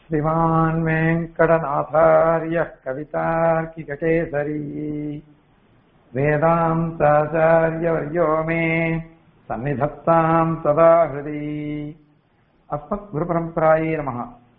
श्रीमान् वेङ्कटनाथार्यः कवितार्किककेसरी वेदान्ताचार्यवर्यो मे सन्निधत्ताम् सदा हृदि அஸ்மத்குருபரம்பராயே நம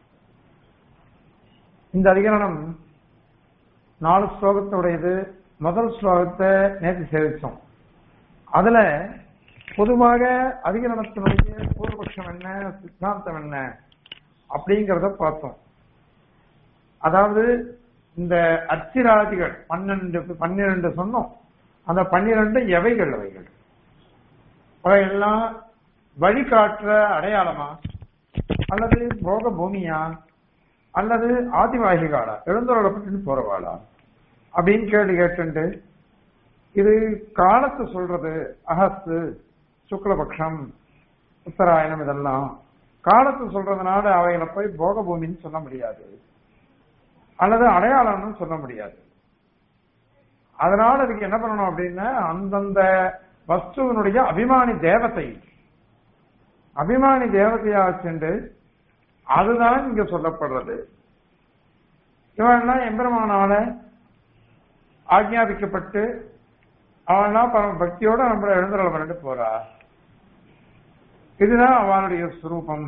இந்த அதிகரணம் நாலு ஸ்லோகத்துடையது முதல் ஸ்லோகத்தை நேற்று சேவிச்சோம் அதுல பொதுவாக அதிகரணத்தினுடைய பூர்வபக்ஷம் என்ன சித்தாந்தம் என்ன அப்படிங்கிறத பார்த்தோம் அதாவது இந்த அச்சிராதிகள் பன்னெண்டு பன்னிரண்டு சொன்னோம் அந்த பன்னிரண்டு எவைகள் அவைகள் அவையெல்லாம் வழிகாட்டுற அடையாளமா அல்லது போக பூமியா அல்லது ஆதிவாகிகாலா எழுந்தொழப்பட்டு போறவாளா அப்படின்னு கேள்வி கேட்டு இது காலத்தை சொல்றது அகஸ்து சுக்லபக்ஷம் உத்தராயணம் இதெல்லாம் காலத்தை சொல்றதுனால அவைகளை போய் போக பூமின்னு சொல்ல முடியாது அல்லது அடையாளம்னு சொல்ல முடியாது அதனால அதுக்கு என்ன பண்ணணும் அப்படின்னா அந்தந்த வஸ்துவனுடைய அபிமானி தேவத்தை அபிமானி தேவதையா சென்று அதுதான் இங்க சொல்லப்படுறது இவன்லாம் எம்பெருமானால ஆக்ஞாபிக்கப்பட்டு அவன்லாம் பரம பக்தியோட நம்மள எழுந்துள்ள பண்ணிட்டு போறா இதுதான் அவனுடைய சுரூபம்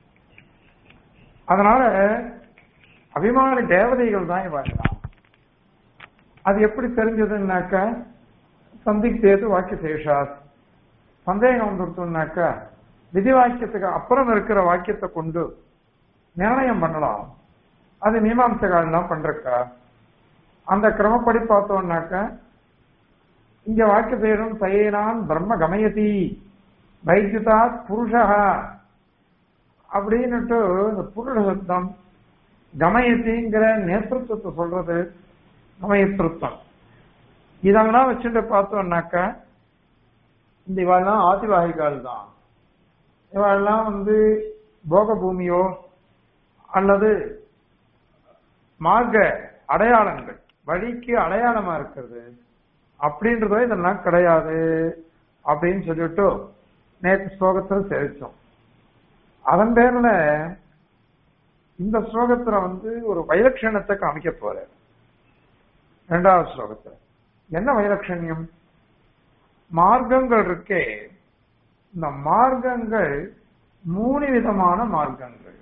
அதனால அபிமானி தேவதைகள் தான் இவன்லாம் அது எப்படி தெரிஞ்சதுன்னாக்க சந்திக்தேது வாக்கிய சேஷாஸ் சந்தேகம் வந்துருத்தோம்னாக்கா விதி வாக்கியத்துக்கு அப்புறம் இருக்கிற வாக்கியத்தை கொண்டு நிர்ணயம் பண்ணலாம் அது மீமாம்சகாலாம் பண்றக்கா அந்த கிரமப்படி பார்த்தோம்னாக்க இங்க வாக்கிய பேரும் சயனான் பிரம்ம கமயதி வைத்யுதா புருஷா அப்படின்னுட்டு இந்த புருஷ சப்தம் கமயத்திங்கிற நேத்திருவத்தை சொல்றது கமயத்திருத்தம் இதெல்லாம் வச்சுட்டு பார்த்தோம்னாக்க இந்த இவாள்லாம் ஆதிவாகிகால் தான் இவெல்லாம் வந்து போக பூமியோ அல்லது மார்க்க அடையாளங்கள் வழிக்கு அடையாளமா இருக்கிறது அப்படின்றதோ இதெல்லாம் கிடையாது அப்படின்னு சொல்லிட்டு நேற்று ஸ்லோகத்துல சேவிச்சோம் அதன் பேர்ல இந்த ஸ்லோகத்துல வந்து ஒரு வைலட்சணத்தை காமிக்க போற இரண்டாவது ஸ்லோகத்துல என்ன வைலட்சண்யம் மார்க்கங்கள் இருக்கே இந்த மார்க்கங்கள் மூணு விதமான மார்க்கங்கள்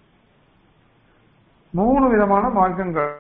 மூணு விதமான மார்க்கங்கள்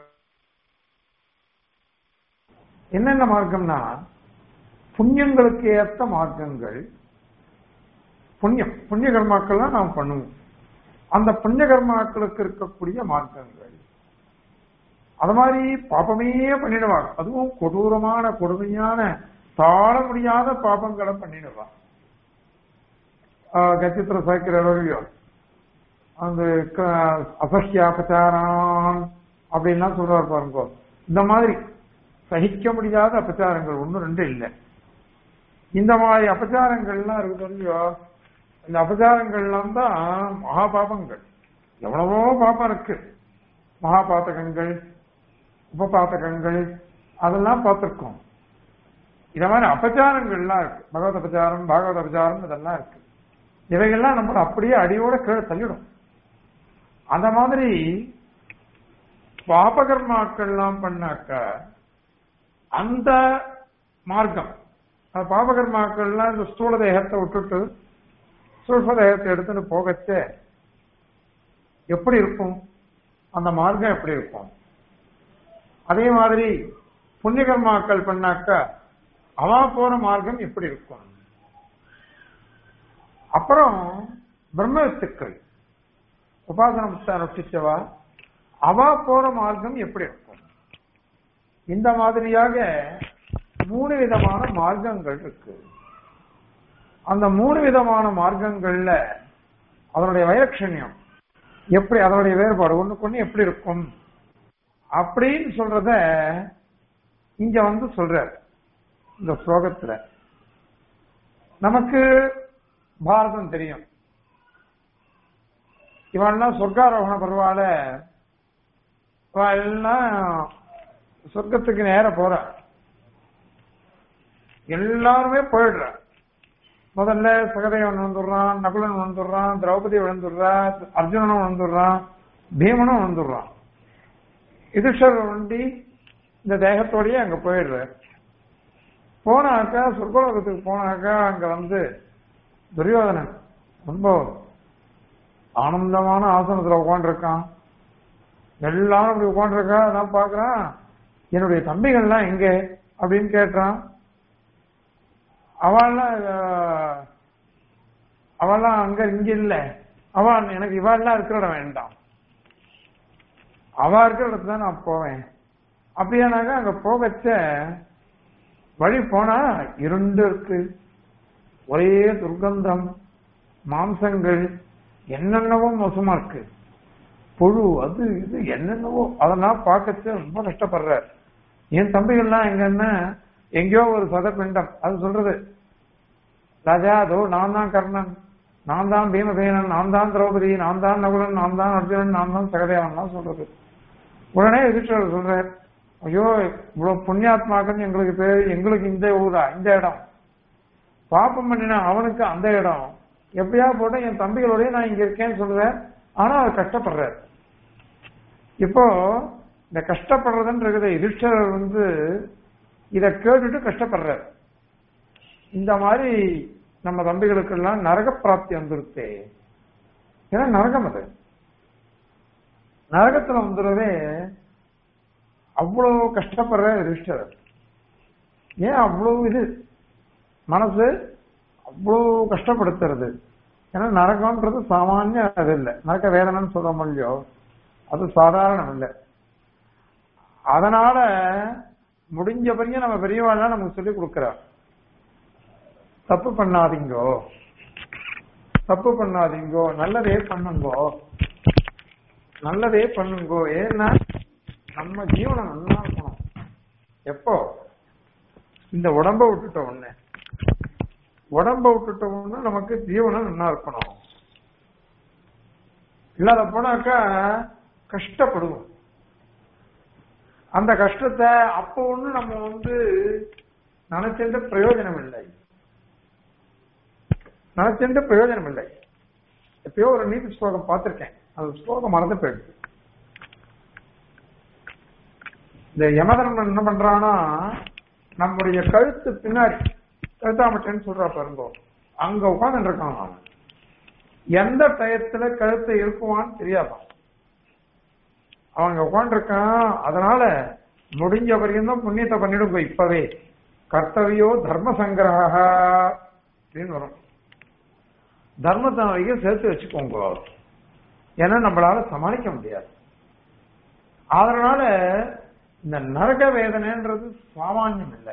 என்னென்ன மார்க்கம்னா புண்ணியங்களுக்கு ஏற்ற மார்க்கங்கள் புண்ணியம் புண்ணிய கர்மாக்கள்லாம் நாம் பண்ணுவோம் அந்த புண்ணிய கர்மாக்களுக்கு இருக்கக்கூடிய மார்க்கங்கள் அது மாதிரி பாப்பமே பண்ணிடுவாங்க அதுவும் கொடூரமான கொடுமையான தாழ முடியாத பாபங்களை பண்ணிடுவாங்க கச்சித்திர சாய்க்கிறவர்களோ அந்த அசஷ்யாபச்சாரம் அப்படின்லாம் சொல்றாரு பாருங்க இந்த மாதிரி சகிக்க முடியாத அபச்சாரங்கள் ஒன்னும் ரெண்டு இல்லை இந்த மாதிரி அபச்சாரங்கள்லாம் இருக்குது இல்லையோ இந்த அபச்சாரங்கள்லாம் தான் மகா பாபங்கள் எவ்வளவோ பாபம் இருக்கு மகா பாத்தகங்கள் உப பாத்தகங்கள் அதெல்லாம் பார்த்திருக்கோம் இத மாதிரி அபச்சாரங்கள்லாம் இருக்கு பகவத் அபச்சாரம் பாகவத அபச்சாரம் இதெல்லாம் இருக்கு இவைகள்லாம் நம்மள அப்படியே அடியோட கீழே தள்ளிடும் அந்த மாதிரி பாபகர்மாக்கள்லாம் பண்ணாக்க அந்த மார்க்கம் பாபகர்மாக்கள்லாம் இந்த ஸ்தூல தேகத்தை விட்டுட்டு சூழ்ப தேகத்தை எடுத்துட்டு போகச்ச எப்படி இருக்கும் அந்த மார்க்கம் எப்படி இருக்கும் அதே மாதிரி புண்ணியகர்மாக்கள் பண்ணாக்க அவா போற மார்க்கம் எப்படி இருக்கும் அப்புறம் பிரம்மத்துக்கள் உபாசன முக்தா அவா போற மார்க்கம் எப்படி இருக்கும் இந்த மாதிரியாக மூணு விதமான மார்க்கங்கள் இருக்கு அந்த மூணு விதமான மார்க்கங்கள்ல அதனுடைய வைலட்சண்யம் எப்படி அதனுடைய வேறுபாடு ஒண்ணுக்கு ஒண்ணு எப்படி இருக்கும் அப்படின்னு சொல்றத இங்க வந்து சொல்ற இந்த ஸ்லோகத்துல நமக்கு பாரதம் தெரியும் இவன்லாம் சொர்க்காரோகண பருவால எல்லாம் சொர்க்கத்துக்கு நேர போற எல்லாருமே போயிடுற முதல்ல சகதேவன் வந்துடுறான் நகுலன் வந்துடுறான் திரௌபதி விழுந்துடுறா அர்ஜுனனும் வந்துடுறான் பீமனும் வந்துடுறான் யுதிஷ்டர் வண்டி இந்த தேகத்தோடயே அங்க போயிடுறார் போனாக்கா சொர்க்கலோகத்துக்கு போனாக்கா அங்க வந்து துரியோதனன் ரொம்ப ஆனந்தமான ஆசனத்துல உட்காந்துருக்கான் எல்லாரும் அப்படி உட்காந்துருக்கா நான் பாக்குறான் என்னுடைய தம்பிகள்லாம் எங்க அப்படின்னு கேட்டான் அவள்லாம் அஹ், அவள்லாம் அங்க இங்க இல்ல அவன் எனக்கு இவாள்லாம் இருக்கிற இடம் வேண்டாம் அவ இருக்கிற இடத்துல தான் நான் போவேன் அப்படியானாக்கா அங்க போகச்ச வழி போனா இருண்டு இருக்கு ஒரே துர்கந்தம் மாம்சங்கள் என்னென்னவோ மோசமா இருக்கு புழு அது இது என்னென்னவோ அதெல்லாம் பார்க்கச்ச ரொம்ப கஷ்டப்படுறார் என் தம்பிகள்லாம் எங்கன்னா எங்கேயோ ஒரு சதப்பிண்டம் அது சொல்றது ராஜா அதோ நான் தான் கர்ணன் நான் தான் பீமசேனன் நான் தான் திரௌபதி நான் தான் நகுலன் நான் தான் அர்ஜுனன் நான் தான் சகதேவன் சொல்றது உடனே யுதிஷ்டர் சொல்றார் ஐயோ இவ்வளவு புண்ணியாத்மாக்கள் எங்களுக்கு பேர் எங்களுக்கு இந்த ஊரா இந்த இடம் பாப்பம் பண்ணினா அவனுக்கு அந்த இடம் எப்படியா போட்ட என் தம்பிகளோடய நான் இங்க இருக்கேன்னு சொல்றேன் ஆனா அவர் கஷ்டப்படுறார் இப்போ இந்த கஷ்டப்படுறதுன்றது யுதிஷ்டர் வந்து இத கேட்டுட்டு கஷ்டப்படுறார் இந்த மாதிரி நம்ம தம்பிகளுக்கெல்லாம் நரக பிராப்தி வந்துருத்தே ஏன்னா நரகம் அது நரகத்துல வந்துடவே அவ்வளவு கஷ்டப்படுற யுதிஷ்டர் ஏன் அவ்வளவு இது மனசு அவ்வளவு கஷ்டப்படுத்துறது ஏன்னா நரகம்ன்றது சாமானிய அது இல்லை நரக வேதனைன்னு சொல்ல முடியோ அது சாதாரணம் இல்லை அதனால முடிஞ்ச வரையும் நம்ம பெரியவாள்லாம் நமக்கு சொல்லி கொடுக்கிறார் தப்பு பண்ணாதீங்கோ தப்பு பண்ணாதீங்கோ நல்லதே பண்ணுங்கோ நல்லதே பண்ணுங்கோ ஏன்னா நம்ம ஜீவனம் நல்லா இருக்கணும் எப்போ இந்த உடம்ப விட்டுட்ட உடனே உடம்ப விட்டுட்ட உடனே நமக்கு ஜீவனம் நல்லா இருக்கணும் இல்லாத போனாக்கா கஷ்டப்படுவோம் அந்த கஷ்டத்தை அப்போ ஒண்ணு நம்ம வந்து நினைச்சிருந்த பிரயோஜனம் இல்லை நினைச்சிருந்த பிரயோஜனம் இல்லை எப்பயோ ஒரு நீதி ஸ்லோகம் பார்த்திருக்கேன் அது ஸ்லோகம் மறந்து போயிடுச்சு இந்த யமதர்மன் என்ன பண்றான்னா நம்முடைய கழுத்து பின்னாடி கழுத்தாமட்டேன்னு சொல்றா பாருங்க அங்க உட்கார்ந்து இருக்கான் அவன் எந்த டயத்துல கழுத்தை இருக்குவான்னு தெரியாதான் அவங்க உட்காந்துருக்கான் அதனால முடிஞ்ச வரைக்கும் தான் புண்ணியத்தை பண்ணிடுங்க இப்பவே கர்த்தவியோ தர்ம சங்கிரக அப்படின்னு வரும் தர்மத்தை வரைக்கும் சேர்த்து வச்சுக்கோங்க ஏன்னா நம்மளால சமாளிக்க முடியாது அதனால இந்த நரக வேதனைன்றது சாமானியம் இல்லை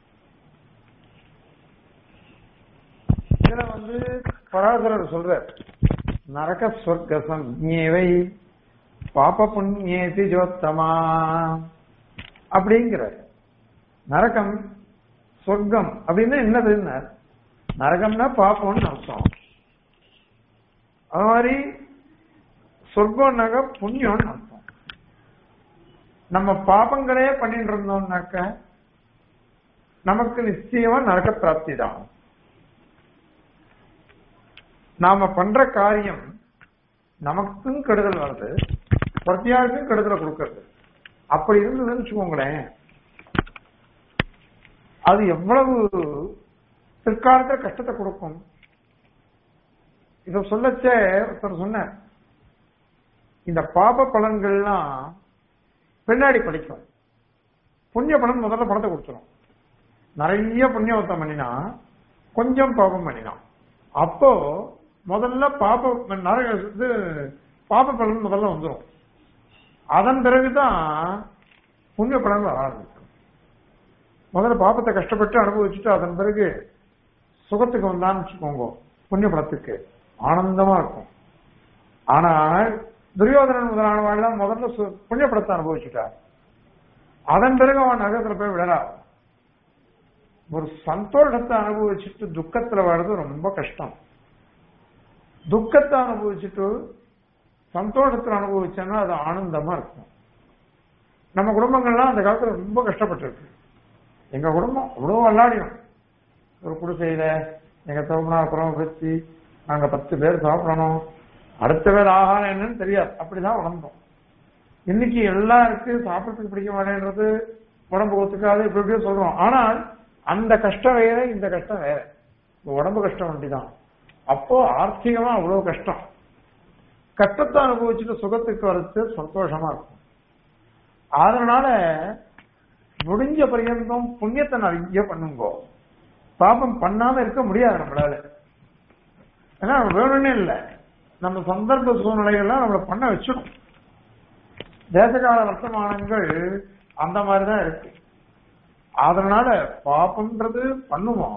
இதுல வந்து பராசரர் சொல்ற நரக சொர்க்க சஞ்ஞேவை பாப புண்ணியேதி ஜோத்தமா அப்படிங்கிற நரகம் சொர்க்கம் அப்படின்னா என்னதுன்னு நரகம்னா பாப்பம்னு அர்த்தம் அது மாதிரி சொர்க்கம்னாக்க புண்ணியம்னு அர்த்தம் நம்ம பாபங்களே பண்ணிட்டு இருந்தோம்னாக்க நமக்கு நிச்சயமா நரக பிராப்தி தான் நாம பண்ற காரியம் நமக்கும் கெடுதல் வருது பிரத்தியாருக்கும் கெடுதலை கொடுக்கறது அப்படி இருந்ததுன்னு வச்சுக்கோங்களேன் அது எவ்வளவு பிற்காலத்துல கஷ்டத்தை கொடுக்கும் இத சொல்லச்சே ஒருத்தர் சொன்ன இந்த பாப பலன்கள்லாம் பின்னாடி படிக்கும் புண்ணிய பலன் முதல்ல பணத்தை கொடுத்துரும் நிறைய புண்ணியவத்தம் பண்ணினா கொஞ்சம் பாபம் பண்ணினான் அப்போ முதல்ல பாப நரக இது பாப பலன் முதல்ல வந்துடும் அதன் பிறகுதான் புண்ணிய பலன் வர ஆரம்பிக்கும் முதல்ல பாபத்தை கஷ்டப்பட்டு அனுபவிச்சுட்டு அதன் பிறகு சுகத்துக்கு வந்தான்னு வச்சுக்கோங்க புண்ணிய பலத்துக்கு ஆனந்தமா இருக்கும் ஆனால் துரியோதனன் முதலானவாள்லாம் முதல்ல சு- புண்ணிய பலத்தை அனுபவிச்சுட்டார் அதன் பிறகு அவன் நகரத்துல போய் விடறா ஒரு சந்தோஷத்தை அனுபவிச்சுட்டு துக்கத்துல வாடுறது ரொம்ப கஷ்டம் துக்கத்தை அனுபவிச்சுட்டு சந்தோஷத்துல அனுபவிச்சோன்னா அது ஆனந்தமா இருக்கும் நம்ம குடும்பங்கள்லாம் அந்த காலத்துல ரொம்ப கஷ்டப்பட்டு இருக்கு எங்க குடும்பம் அவ்வளவு விளையாடியும் ஒரு குடிசையில எங்க தோப்பனா குழம்பு வச்சு நாங்க பத்து பேர் சாப்பிடணும் அடுத்த வேலை ஆகாரம் என்னன்னு தெரியாது அப்படிதான் வளர்ந்தோம் இன்னைக்கு எல்லாம் இருக்கு சாப்பிடறதுக்கு பிடிக்க மாட்டேன்றது உடம்பு ஒத்துக்காது இப்படி இப்படியே சொல்றோம் ஆனால் அந்த கஷ்டம் வேற இந்த கஷ்டம் வேற இந்த உடம்பு கஷ்டம் ஒண்டிதான் அப்போ ஆர்த்திகமா அவ்வளவு கஷ்டம் கஷ்டத்தை அனுபவிச்சுட்டு சுகத்துக்கு வரது சந்தோஷமா இருக்கும் அதனால முடிஞ்ச பரியந்தம் புண்ணியத்தை நிறைய பண்ணுங்க பாபம் பண்ணாம இருக்க முடியாது நம்மளால ஏன்னா வேணும்னே இல்லை நம்ம சந்தர்ப்ப சூழ்நிலைகள்லாம் நம்மளை பண்ண வச்சிடும் தேசகால வர்த்தமானங்கள் அந்த மாதிரிதான் இருக்கு அதனால பாப்பம்ன்றது பண்ணுவோம்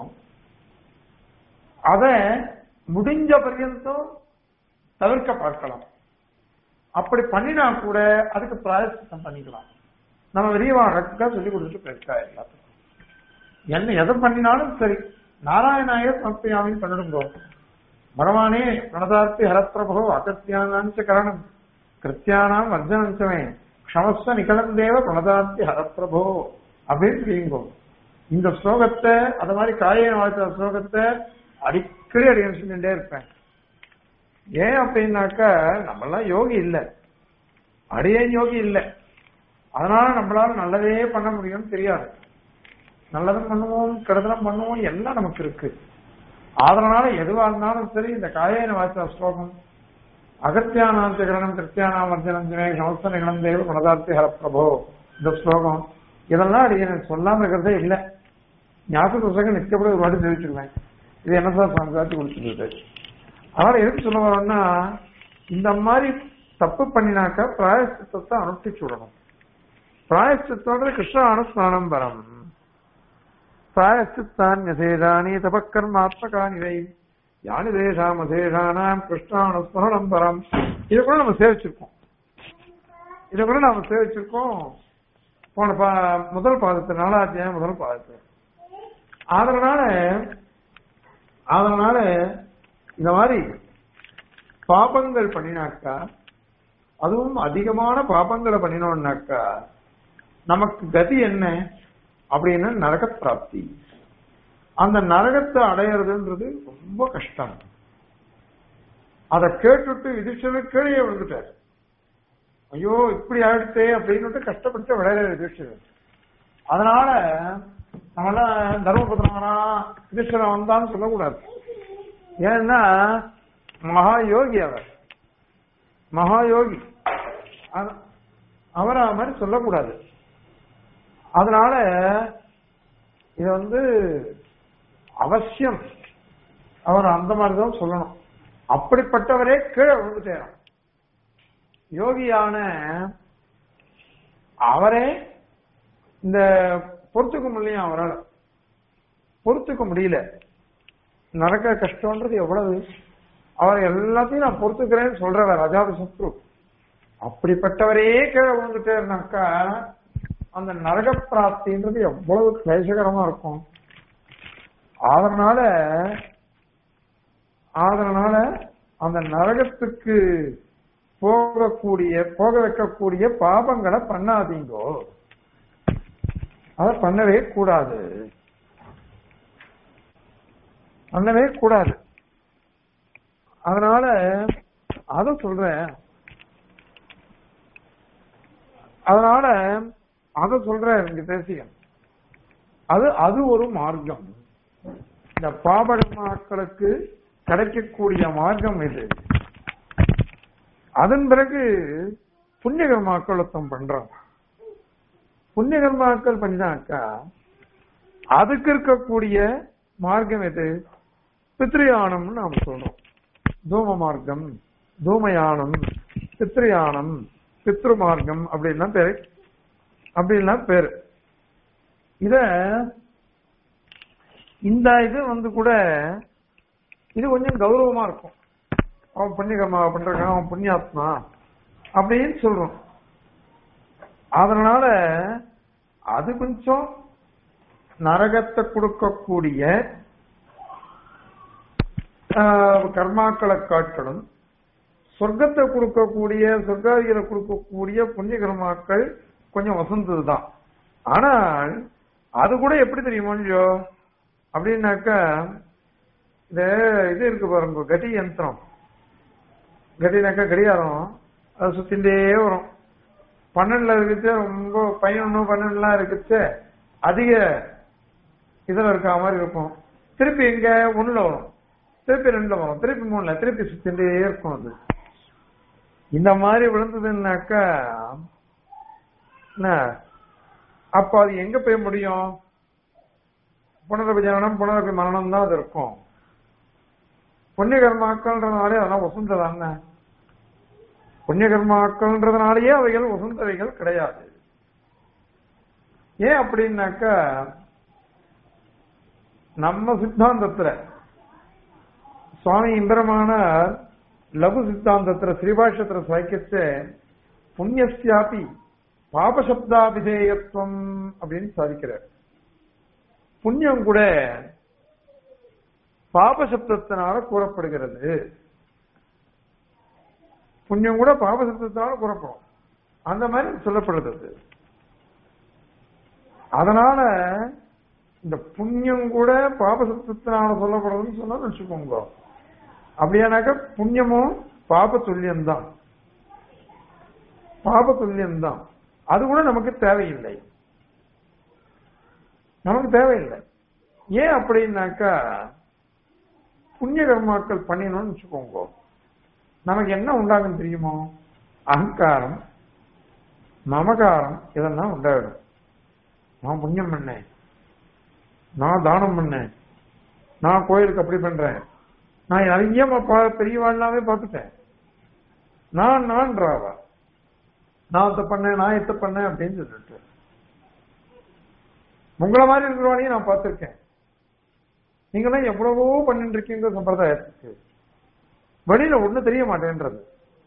அத முடிஞ்ச பர்யந்தம் தவிர்க்க பார்க்கலாம் அப்படி பண்ணினா கூட அதுக்கு பிராயசித்தம் பண்ணிக்கலாம் நம்ம விரிவாக சொல்லி கொடுத்துட்டு போயிருக்கா எல்லாத்துக்கும் என்ன எதை பண்ணினாலும் சரி நாராயணாய சமர்ப்பியாமின்னு பண்ணிடுங்கோ பகவானே பிரணதார்த்தி ஹரப்பிரபோ அகத்தியானாஞ்ச கரணம் கிருத்தியானாம் வர்ஜனஞ்சமே க்ஷமஸ்வ நிகழம் தேவ பிரணதார்த்தி ஹரப்பிரபோ அப்படின்னு செய்யுங்கோ இந்த ஸ்லோகத்தை அது மாதிரி காய வாழ்த்த ஸ்லோகத்தை அடிக்கடி அடிக்கடி சொல்லிட்டே இருப்பேன் ஏன் அப்படின்னாக்கா நம்மளாம் யோகி இல்லை அடியே யோகி இல்லை அதனால நம்மளால நல்லதே பண்ண முடியும்னு தெரியாது நல்லதும் பண்ணுவோம் கெடுதலும் பண்ணுவோம் எல்லாம் நமக்கு இருக்கு அதனால எதுவா இருந்தாலும் சரி இந்த காயேன வாச ஸ்லோகம் அகத்தியானாந்த கிரணம் கிருத்தியானாம் வர்ஜனஞ்சனே சமஸ்த நிகழம் தேவ குணதார்த்தி ஹரப்பிரபோ இந்த ஸ்லோகம் இதெல்லாம் அடி எனக்கு சொல்லாம இருக்கிறதே இல்லை ஞாபக புத்தகம் நிச்சயப்பட ஒரு வாட்டி தெரிவிச்சிருவேன் இது என்ன சார் சம்சாரிச்சு கொடுத்துருது அதனால எதுக்கு சொல்ல வரோம்னா இந்த மாதிரி தப்பு பண்ணினாக்கா பிராயசித்தத்தை அனுஷ்டிச்சு விடணும் பிராயசித்தோட கிருஷ்ண அனுஸ்நானம் வரம் பிராயசித்தான் யசேதானி தபக்கர்மாத்மகானிவை யானி தேசாம் அசேஷானாம் கிருஷ்ணானுஸ்மரணம் வரம் இதை கூட நம்ம சேவிச்சிருக்கோம் இதை கூட நாம சேவிச்சிருக்கோம் போன பா முதல் பாதத்து நாலாத்தியாயம் முதல் பாதத்து அதனால அதனால இந்த மாதிரி பாபங்கள் பண்ணினாக்கா அதுவும் அதிகமான பாபங்களை பண்ணினோம்னாக்கா நமக்கு கதி என்ன அப்படின்னு நரக பிராப்தி அந்த நரகத்தை அடையிறதுன்றது ரொம்ப கஷ்டம் அதை கேட்டுட்டு யுதிஷ்டர் கீழே விழுந்துட்டார் ஐயோ இப்படி ஆயிடுச்சே அப்படின்னு கஷ்டப்பட்டு விளையாட யுதிஷ்டர் அதனால நம்மளாம் தர்மபுத்திரமானா யுதிஷ்டரன் வந்தான்னு சொல்லக்கூடாது ஏன்னா மகா யோகி அவர் மகா யோகி அவரை மாதிரி சொல்லக்கூடாது அதனால இது வந்து அவசியம் அவர் அந்த மாதிரிதான் சொல்லணும் அப்படிப்பட்டவரே கீழே விழுந்துட்டேன் யோகியான அவரே இந்த பொறுத்துக்க முடியல அவரால் பொறுத்துக்க முடியல நடக்கிற கஷ்டம்ன்றது எவ்வளவு அவர் எல்லாத்தையும் நான் பொறுத்துக்கிறேன்னு சொல்றவர் அஜாத சத்ரு அப்படிப்பட்டவரே கீழே விழுந்துட்டேன்னாக்கா அந்த நரக பிராப்தின்றது எவ்வளவு கிளேசகரமா இருக்கும் அதனால அதனால அந்த நரகத்துக்கு போகக்கூடிய போக வைக்கக்கூடிய பாபங்களை பண்ணாதீங்கோ அதை பண்ணவே கூடாது பண்ணவே கூடாது அதனால அத சொல்றேன் அதனால அத சொல்றேன் இங்க தேசியம் அது அது ஒரு மார்க்கம் இந்த பாபகர்மாக்களுக்கு கிடைக்கக்கூடிய மார்க்கம் இது அதன் பிறகு புண்ணியகர்மாக்கள் ஒருத்தம் பண்றான் புண்ணியகர்மாக்கள் பண்ணினாக்கா அதுக்கு இருக்கக்கூடிய மார்க்கம் எது பித்ரியானம்னு நாம் சொல்றோம் தூம மார்க்கம் தூமயானம் பித்ரியானம் பித்ரு மார்க்கம் அப்படின்லாம் பேரு அப்படின்லாம் பேரு இத இந்த இது வந்து கூட இது கொஞ்சம் கௌரவமா இருக்கும் அவன் புண்ணியகர்மா பண்றான் அவன் புண்ணியாத்மா அப்படின்னு சொல்றோம் அதனால அது கொஞ்சம் நரகத்தை கொடுக்கக்கூடிய கர்மாக்களை காட்டணும் சொர்க்கத்தை கொடுக்கக்கூடிய சொர்க்காதிகளை கொடுக்கக்கூடிய புண்ணிய கர்மாக்கள் கொஞ்சம் வசந்ததுதான் ஆனால் அது கூட எப்படி தெரியுமோ இல்லையோ அப்படின்னாக்கா இந்த இது இருக்கு பாருங்க கதி யந்திரம் கட்டினாக்கா கடிகாரம் அது சுத்திண்டே வரும் பன்னெண்டுல இருக்குச்சு ரொம்ப பதினொன்னு பன்னெண்டுலாம் இருக்குச்சு அதிக இதுல இருக்க மாதிரி இருக்கும் திருப்பி இங்க ஒண்ணுல வரும் திருப்பி ரெண்டுல வரும் திருப்பி மூணுல திருப்பி சுத்திண்டே இருக்கும் அது இந்த மாதிரி விழுந்ததுன்னாக்கா என்ன அப்ப அது எங்க போய் முடியும் புனரபி ஜனனம் புனரபி மரணம் தான் அது இருக்கும் புண்ணிய கர்மாக்கள்ன்றதுனாலே அதெல்லாம் வசந்ததானே புண்ணிய கர்மாக்கள்ன்றதுனாலேயே அவைகள் வசந்தவைகள் கிடையாது ஏன் அப்படின்னாக்கா நம்ம சித்தாந்தத்துல சுவாமி இந்திரமான லகு சித்தாந்தத்துல ஸ்ரீபாஷத்துல சாய்க்கத்து புண்ணியஸ்யாபி பாபசப்தாபிதேயத்துவம் அப்படின்னு சாதிக்கிறார் புண்ணியம் கூட பாபசப்தத்தினால கூறப்படுகிறது புண்ணியம் கூட பாபசப்தத்தினால கூறப்படும் அந்த மாதிரி சொல்லப்படுது அது. அதனால இந்த புண்ணியம் கூட பாபசப்தத்தினால சொல்லப்படுறதுன்னு சொன்னா வச்சுக்கோங்க அப்படியானாக்க புண்ணியமும் பாப துல்லியம்தான் பாப துல்லியம்தான் அது கூட நமக்கு தேவையில்லை நமக்கு தேவையில்லை ஏன் அப்படின்னாக்கா புண்ணிய கர்மாக்கள் பண்ணினோம்னு வச்சுக்கோங்க நமக்கு என்ன உண்டாகும் தெரியுமோ அகங்காரம் மமகாரம் இதெல்லாம் உண்டாயிடும் நான் புண்ணியம் பண்ணேன் நான் தானம் பண்ணேன் நான் கோயிலுக்கு அப்படி பண்றேன் நான் நிறைய ப- பெரியவாழ்லாவே பார்த்துட்டேன் நான் நான்றாவா நான் இதை பண்ணேன் நான் இதை பண்ணேன் அப்படின்னு சொல்லிட்டு உங்களை மாதிரி இருக்கிறவனையும் நான் பார்த்திருக்கேன் நீங்களாம் எவ்வளவோ பண்ணிட்டு இருக்கீங்க சம்பிரதாயத்துக்கு வெளியில ஒண்ணு தெரிய மாட்டேன்றது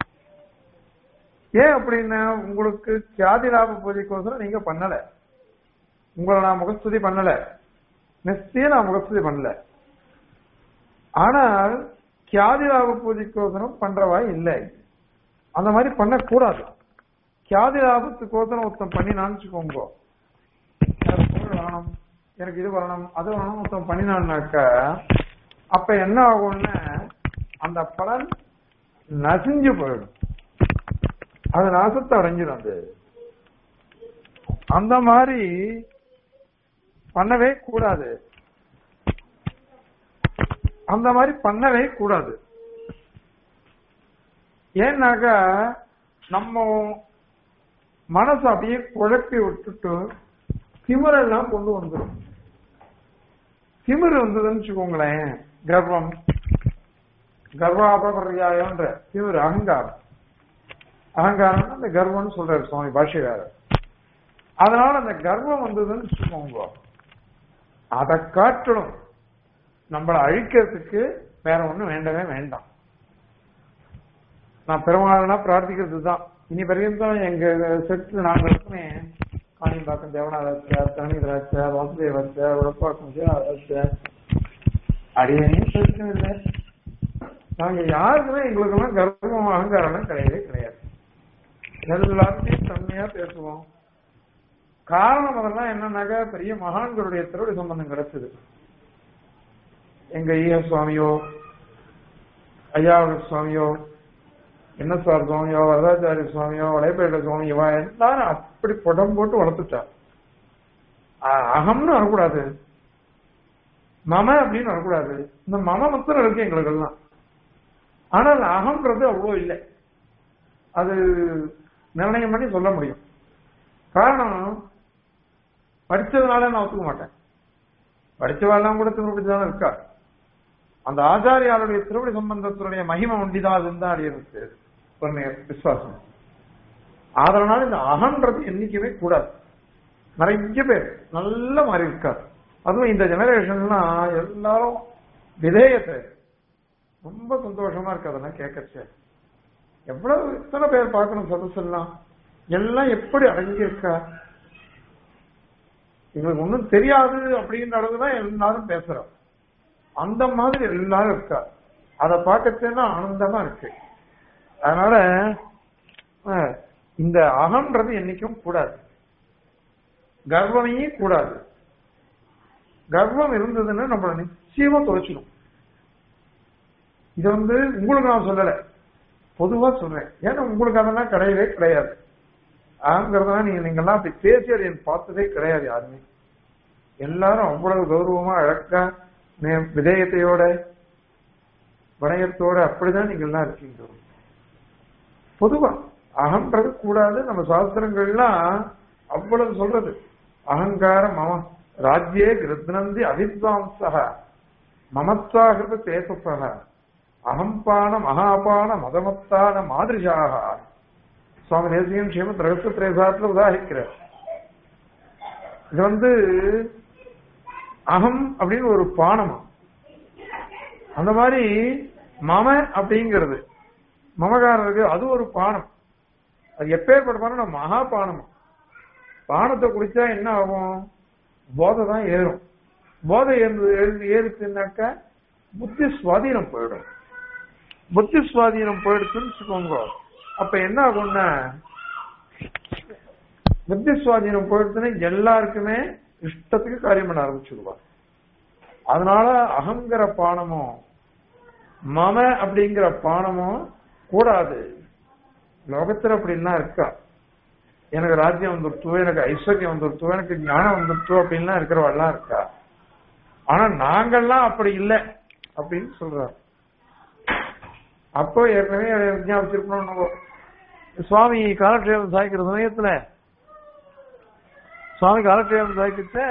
ஏன் அப்படின்னா உங்களுக்கு கியாதி லாப பூஜைக்கோசரம் நீங்க பண்ணல உங்களை நான் முகஸ்துதி பண்ணல நிச்சயம் நான் முகஸ்துதி பண்ணல ஆனால் கியாதி லாப பூஜைக்கோசரம் பண்றவா இல்லை அந்த மாதிரி பண்ணக்கூடாது கியாதி லாபத்துக்கோசரம் ஒருத்தன் பண்ணினான்னு வச்சுக்கோங்க எனக்கு பொருள் வேணும் எனக்கு இது வரணும் அது வரணும் ஒருத்தன் பண்ணினான்னாக்கா அப்ப என்ன ஆகும்னா அந்த பலன் நசிஞ்சு போயிடும் அது நாசத்தை அடைஞ்சிடும் அது அந்த மாதிரி பண்ணவே கூடாது அந்த மாதிரி பண்ணவே கூடாது ஏன்னாக்கா நம்ம மனசு அப்படியே குழப்பி விட்டுட்டு திமிரெல்லாம் கொண்டு வந்துடும் திமிர் வந்ததுன்னு வச்சுக்கோங்களேன் கர்வம் கர்வாபரியாயம்ன்ற திமிர் அகங்காரம் அகங்காரம் அந்த கர்வம்னு சொல்றாரு சுவாமி பாஷ்யக்காரர் அதனால அந்த கர்வம் வந்ததுன்னு வச்சுக்கோங்க அதை காட்டணும் நம்மளை அழிக்கிறதுக்கு வேற ஒண்ணும் வேண்டவே வேண்டாம் நான் பெருமாள்னா பிரார்த்திக்கிறது தான் இனி பர்யந்தம் எங்க செட்டு நாங்க இருக்குமே காணிம்பாக்கம் தேவநாதாச்சார் தனிதராச்சார் வாசுதேவாச்சார் உடப்பாக்கம் ஆச்சார் அடியனையும் செலுத்தவில்லை நாங்க யாருக்குமே எங்களுக்கெல்லாம் கர்வம் அகங்காரம் கிடையவே கிடையாது எல்லாத்தையும் தன்மையா பேசுவோம் காரணம் அதெல்லாம் என்னன்னாக்கா பெரிய மகான்களுடைய திருவடி சம்பந்தம் கிடைச்சது எங்க ஈய சுவாமியோ ஐயாவுடைய சுவாமியோ என்னசார் சுவாமியோ வரதாச்சாரிய சுவாமியோ வளைப்பேட்ட சுவாமி இவா எல்லாரும் அப்படி புடம் போட்டு வளர்த்துட்டா அ- அகம்னு வரக்கூடாது மம அப்படின்னு வரக்கூடாது இந்த மம மொத்தம் இருக்கு எங்களுக்கு எல்லாம் ஆனால் அகம்ன்றது அவ்வளோ இல்லை அது நிர்ணயம் பண்ணி சொல்ல முடியும் காரணம் படிச்சதுனால நான் ஒத்துக்க மாட்டேன் படிச்சவாள்லாம் கூட திருப்படி தான் இருக்கா அந்த ஆச்சாரியாருடைய திருவடி சம்பந்தத்தினுடைய மகிமை ஒண்டிதான் அதுதான் அடியிருக்கு ஒரு நே- விசுவாசம் அதனால இந்த அகன்றது என்னைக்குமே கூடாது நிறைய பேர் நல்ல மாறி இருக்காரு அதுவும் இந்த ஜெனரேஷன்லாம் எல்லாரும் விதேயத்தை ரொம்ப சந்தோஷமா இருக்கு அதெல்லாம் கேட்கச்சே எவ்வளவு எத்தனை பேர் பார்க்கணும் சதசெல்லாம் எல்லாம் எப்படி அடங்கி இருக்கா எங்களுக்கு ஒண்ணும் தெரியாது அப்படின்ற அளவுதான் எல்லாரும் பேசுறோம் அந்த மாதிரி எல்லாரும் இருக்கா அதை பார்க்கறதுன்னா ஆனந்தமா இருக்கு அதனால அஹ், இந்த அகம்ன்றது என்னைக்கும் கூடாது கர்வமே கூடாது கர்வம் இருந்ததுன்னா நம்மள நிச்சயமா தொலைச்சிடும் இது வந்து உங்களுக்கு நான் சொல்லல பொதுவா சொல்றேன் ஏன்னா உங்களுக்கு அதெல்லாம் கிடையவே கிடையாது ஆங்கிறதுனா நீங்க நீங்கெல்லாம் அப்படி பேசி அதை பார்த்ததே கிடையாது யாருமே எல்லாரும் அவ்வளவு கௌரவமா அழகா நே- விதேயத்தையோட வினயத்தோட அப்படிதான் நீங்க எல்லாம் இருக்கீங்க பொதுவா அகன்றது கூடாது நம்ம சாஸ்திரங்கள்லாம் அவ்வளவு சொல்றது அகங்கார மம ராஜ்யே கிருத்னந்தி அவித்வாம்சக மமத்வாகிருத சேதசக அகம்பான மகாபான மதமத்தான மாதிரிஷாக சுவாமி தேசியம் ஸ்ரீமத் ரகசிய திரேசாத்துல உதாரிக்கிறார் இது வந்து அகம் அப்படின்னு ஒரு பானமா அந்த மாதிரி மம அப்படிங்கிறது மமகாரம் இருக்கு அது ஒரு பானம் அது எப்பேற்பட்ட பானம் மகா பானம் பானத்தை குடிச்சா என்ன ஆகும் போதை தான் ஏறும் போதை ஏறு ஏறு- ஏறுச்சுன்னாக்கா புத்தி சுவாதீனம் போயிடும் புத்தி சுவாதீனம் போயிடுச்சுன்னு வச்சுக்கோங்க அப்ப என்ன ஆகும்னா புத்தி சுவாதீனம் போயிடுச்சுன்னா எல்லாருக்குமே இஷ்டத்துக்கு காரியம் பண்ண ஆரம்பிச்சுடுவா அதனால அகங்கிற பானமும் மம அப்படிங்கிற பானமும் கூடாது லோகத்துல அப்படின்லாம் இருக்கா எனக்கு ராஜ்யம் வந்துருத்தோ எனக்கு ஐஸ்வர்யம் வந்துருத்தோ எனக்கு ஞானம் வந்துருத்தோ அப்படின்லாம் இருக்கிறவெல்லாம் இருக்கா ஆனா நாங்கெல்லாம் அப்படி இல்லை அப்படின்னு சொல்றாரு அப்போ ஏற்கனவே அதை விஞ்ஞாபிச்சிருக்கணும் நம்ம சுவாமி காலட்சேபம் சாய்க்கிற சமயத்துல சுவாமி காலட்சேபம் சாய்க்கிட்ட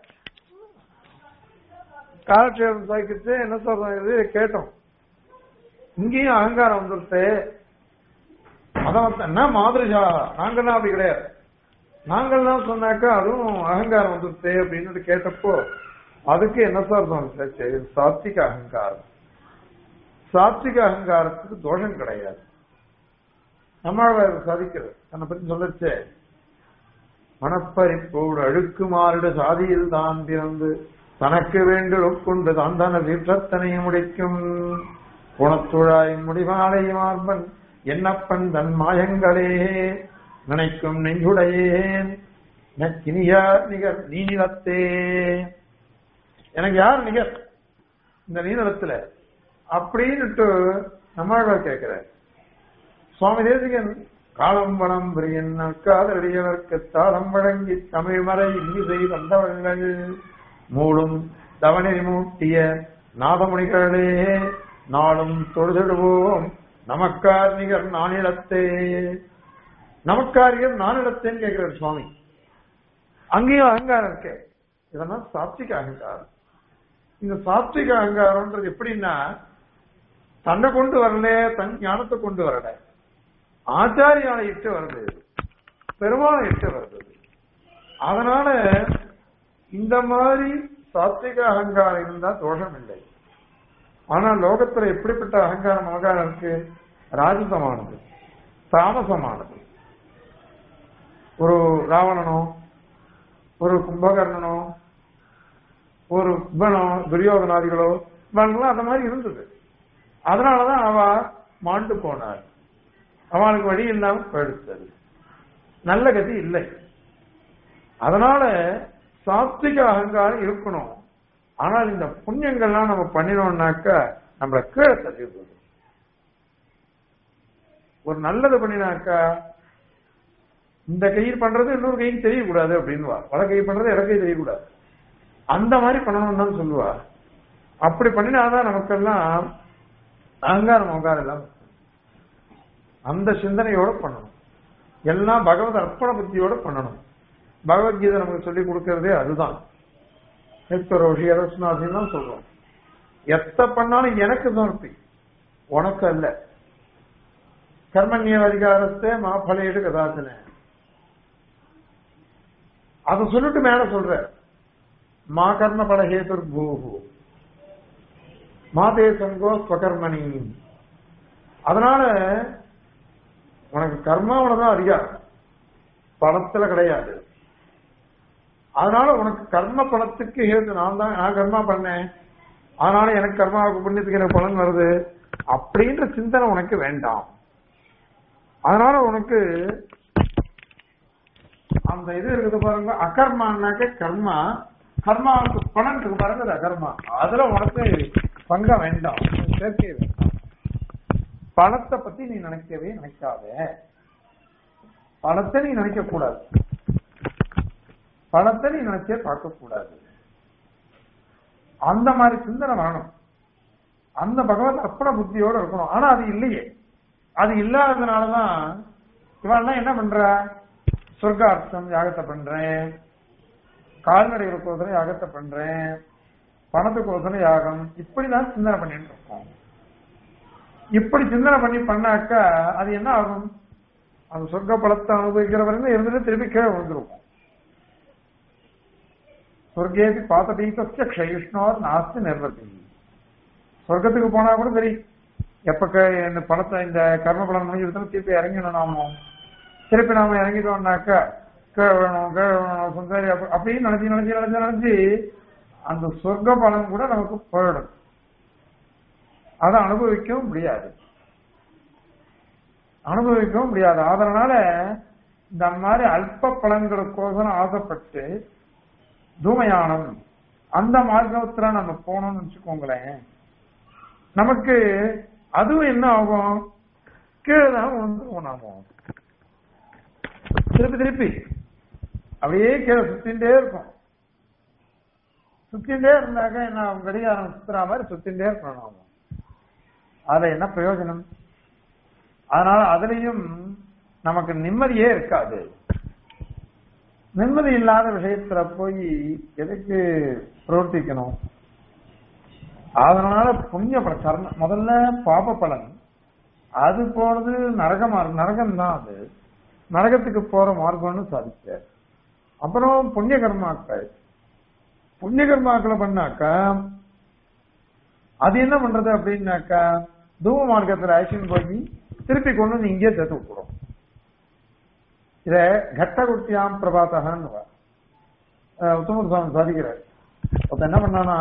காலட்சேபம் சாய்க்கிட்டு என்ன சொல்றாங்க கேட்டோம் இங்கேயும் அகங்காரம் வந்துருச்சு மதம் என்ன மாதிரிஜா நாங்கள்லாம் அப்படி கிடையாது நாங்கள்லாம் சொன்னாக்கா அதுவும் அகங்காரம் வந்துருச்சு அப்படின்னு கேட்டப்போ அதுக்கு என்ன சார் தோணுச்சு இது சாத்விக அகங்காரம் சாத்விக அகங்காரத்துக்கு தோஷம் கிடையாது நம்மளால் சாதிக்கிறது தன்னை பத்தி சொல்லச்சே மனப்பறிப்போடு அழுக்கு மாறிட சாதியில் தான் பிறந்து தனக்கு வேண்டு கொண்டு தான் தன வீற்றத்தனையும் முடிக்கும் குணத்துழாய் முடிவாளை மார்பன் என்னப்பன் தன் மாயங்களே நினைக்கும் நெஞ்சுடையேன் நக்கினியார் நிகர் நீ நிலத்தே எனக்கு யார் நிகர் இந்த நீநிலத்துல அப்படின்னுட்டு நம்மாழ்வார் கேட்கிறார் சுவாமி தேசிகன் காலம் வனம் பிரியன் காதலியவர்க்கு தாளம் வழங்கி தமிழ் மறை இன்னிசை வந்தவர்கள் மூடும் தவணை மூட்டிய நாதமுனிகளே நாளும் தொழுதிடுவோம் நமக்கார் நிகர் நானிடத்தே நமக்காரியம் நானிடத்தேன்னு கேட்கிறார் சுவாமி அங்கேயும் அகங்காரம் இருக்கே இதெல்லாம் சாத்விக அகங்காரம் இந்த சாத்விக அகங்காரம்ன்றது எப்படின்னா தன்னை கொண்டு வரல தன் ஞானத்தை கொண்டு வரல ஆச்சாரியாலை இட்டு வருது பெருமாளை இட்டு வருது அதனால இந்த மாதிரி சாத்விக அகங்காரம் இருந்தா தோஷம் இல்லை ஆனா லோகத்துல எப்படிப்பட்ட அகங்காரம் அகங்காரம் இருக்கு ராஜசமானது தாமசமானது ஒரு ராவணனோ ஒரு கும்பகர்ணனோ ஒரு குபனோ துரியோதனாதிகளோ இவங்கெல்லாம் அந்த மாதிரி இருந்தது அதனாலதான் அவ மாண்டு போனார் அவனுக்கு வழி இல்லாம போயிடுத்தது நல்ல கதி இல்லை அதனால சாத்விக அகங்காரம் இருக்கணும் ஆனால் இந்த புண்ணியங்கள்லாம் நம்ம பண்ணினோம்னாக்கா நம்மள கீழே தள்ளி போகுது ஒரு நல்லது பண்ணினாக்கா இந்த கையில் பண்றது இன்னொரு கைக்கு தெரியக்கூடாது அப்படின்னுவா வட கை பண்றது இட கை தெரியக்கூடாது அந்த மாதிரி பண்ணணும்னு தான் சொல்லுவா அப்படி பண்ணினாதான் நமக்கெல்லாம் அகங்காரம் அகங்காரம் எல்லாம் அந்த சிந்தனையோட பண்ணணும் எல்லாம் பகவத் அர்ப்பண புத்தியோட பண்ணணும் பகவத்கீதை நமக்கு சொல்லி கொடுக்கறதே அதுதான் நெத்தரோஷி அரசுநாசின்னு தான் சொல்றோம் எத்த பண்ணாலும் எனக்கு சமர்ப்பி உனக்கு அல்ல கர்மண்ய அதிகாரத்தை மாப்பலையிட்டு கதாச்சன அதை சொல்லிட்டு மேல சொல்ற மா கர்ம பலஹேதுர் பூஹு மாதே சங்கோ ஸ்வகர்மணி அதனால உனக்கு கர்மாவில தான் அதிகாரம் பணத்துல கிடையாது அதனால உனக்கு கர்ம பலத்துக்கு ஹேது நான் தான் நான் கர்மா பண்ணேன் அதனால எனக்கு கர்மாவுக்கு புண்ணியத்துக்கு எனக்கு பலன் வருது அப்படின்ற சிந்தனை உனக்கு வேண்டாம் அதனால உனக்கு அந்த இது இருக்குது பாருங்க அகர்மானாக்க கர்மா கர்மாவுக்கு பலன் இருக்கு பாருங்க அது அகர்மா அதுல உனக்கு பங்க வேண்டாம் சேர்க்கை வேண்டாம் பணத்தை பத்தி நீ நினைக்கவே நினைக்காத பணத்தை நீ நினைக்க கூடாது பணத்தை நீ நினைச்சே பார்க்க கூடாது அந்த மாதிரி சிந்தனை வரணும் அந்த பகவத் அர்ப்பண புத்தியோட இருக்கணும் ஆனா அது இல்லையே அது இல்லாததுனாலதான் இவெல்லாம் என்ன பண்ற சொர்க்கார்த்தம் யாகத்தை பண்றேன் கால்நடைகளுக்கு யாகத்தை பண்றேன் பணத்துக்கு ஒசரம் யாகம் இப்படிதான் சிந்தனை பண்ணிட்டு இருக்கோம் இப்படி சிந்தனை பண்ணி பண்ணாக்கா அது என்ன ஆகும் அந்த சொர்க்க பலத்தை அனுபவிக்கிற வரைக்கும் இருந்துட்டு திருப்பி கீழே விழுந்துருக்கும் சொர்க்கேபி பாத்தபீதஸ்ய க்ஷயிஷ்ணோர் நாஸ்தி நிர்வதி சொர்க்கத்துக்கு போனா கூட சரி எப்ப க- இந்த பணத்தை இந்த கர்ம பலன் முடிஞ்சிருந்தோம் திருப்பி இறங்கிடணும் நாமோ திருப்பி நாம இறங்கிட்டோம்னாக்கா கீழே விழணும் கீழே விழணும் சுந்தரி அப்ப- அப்படின்னு நினைச்சு நினைச்சு நினைச்சு நினைச்சு அந்த சொர்க்க பலன் கூட நமக்கு போயிடும் அதை அனுபவிக்கவும் முடியாது அனுபவிக்கவும் முடியாது அதனால இந்த மாதிரி அல்ப பலன்களுக்கோசரம் ஆசைப்பட்டு தூமயானம் அந்த மார்க்கத்துல நம்ம போனோம்னு வச்சுக்கோங்களேன் நமக்கு அதுவும் என்ன ஆகும் கீழே தான் விழுந்துருவோம் நாம திருப்பி திருப்பி அப்படியே கீழே சுத்தின்டே இருக்கும் சுத்தின்டே இருந்தாக்க என்ன ஆகும்? கடிகாரம் சுத்துற மாதிரி சுத்தின்டே இருக்கணும் நாம அதுல என்ன பிரயோஜனம் அதனால அதுலயும் நமக்கு நிம்மதியே இருக்காது நிம்மதி இல்லாத விஷயத்துல போய் எதுக்கு பிரவர்த்திக்கணும் அதனால புண்ணிய பல கர்ம முதல்ல பாப பலன் அது போறது நரகமா நரகம் தான் அது நரகத்துக்கு போற மார்க்கம்னு சாதிச்சார் அப்புறம் புண்ணிய கர்மாக்கள் புண்ணிய கர்மாக்களை பண்ணாக்கா அது என்ன பண்றது அப்படின்னாக்கா தூம மார்க்கத்துல ஆக்ஷன் போய் திருப்பி கொண்டு வந்து இங்கே சேர்த்து விட்டுரும் இத கட்டகுட்டியாம் பிரபாத்தகன்னு உத்தமர் சுவாமி சாதிக்கிறார் ஒருத்தன் என்ன பண்ணானா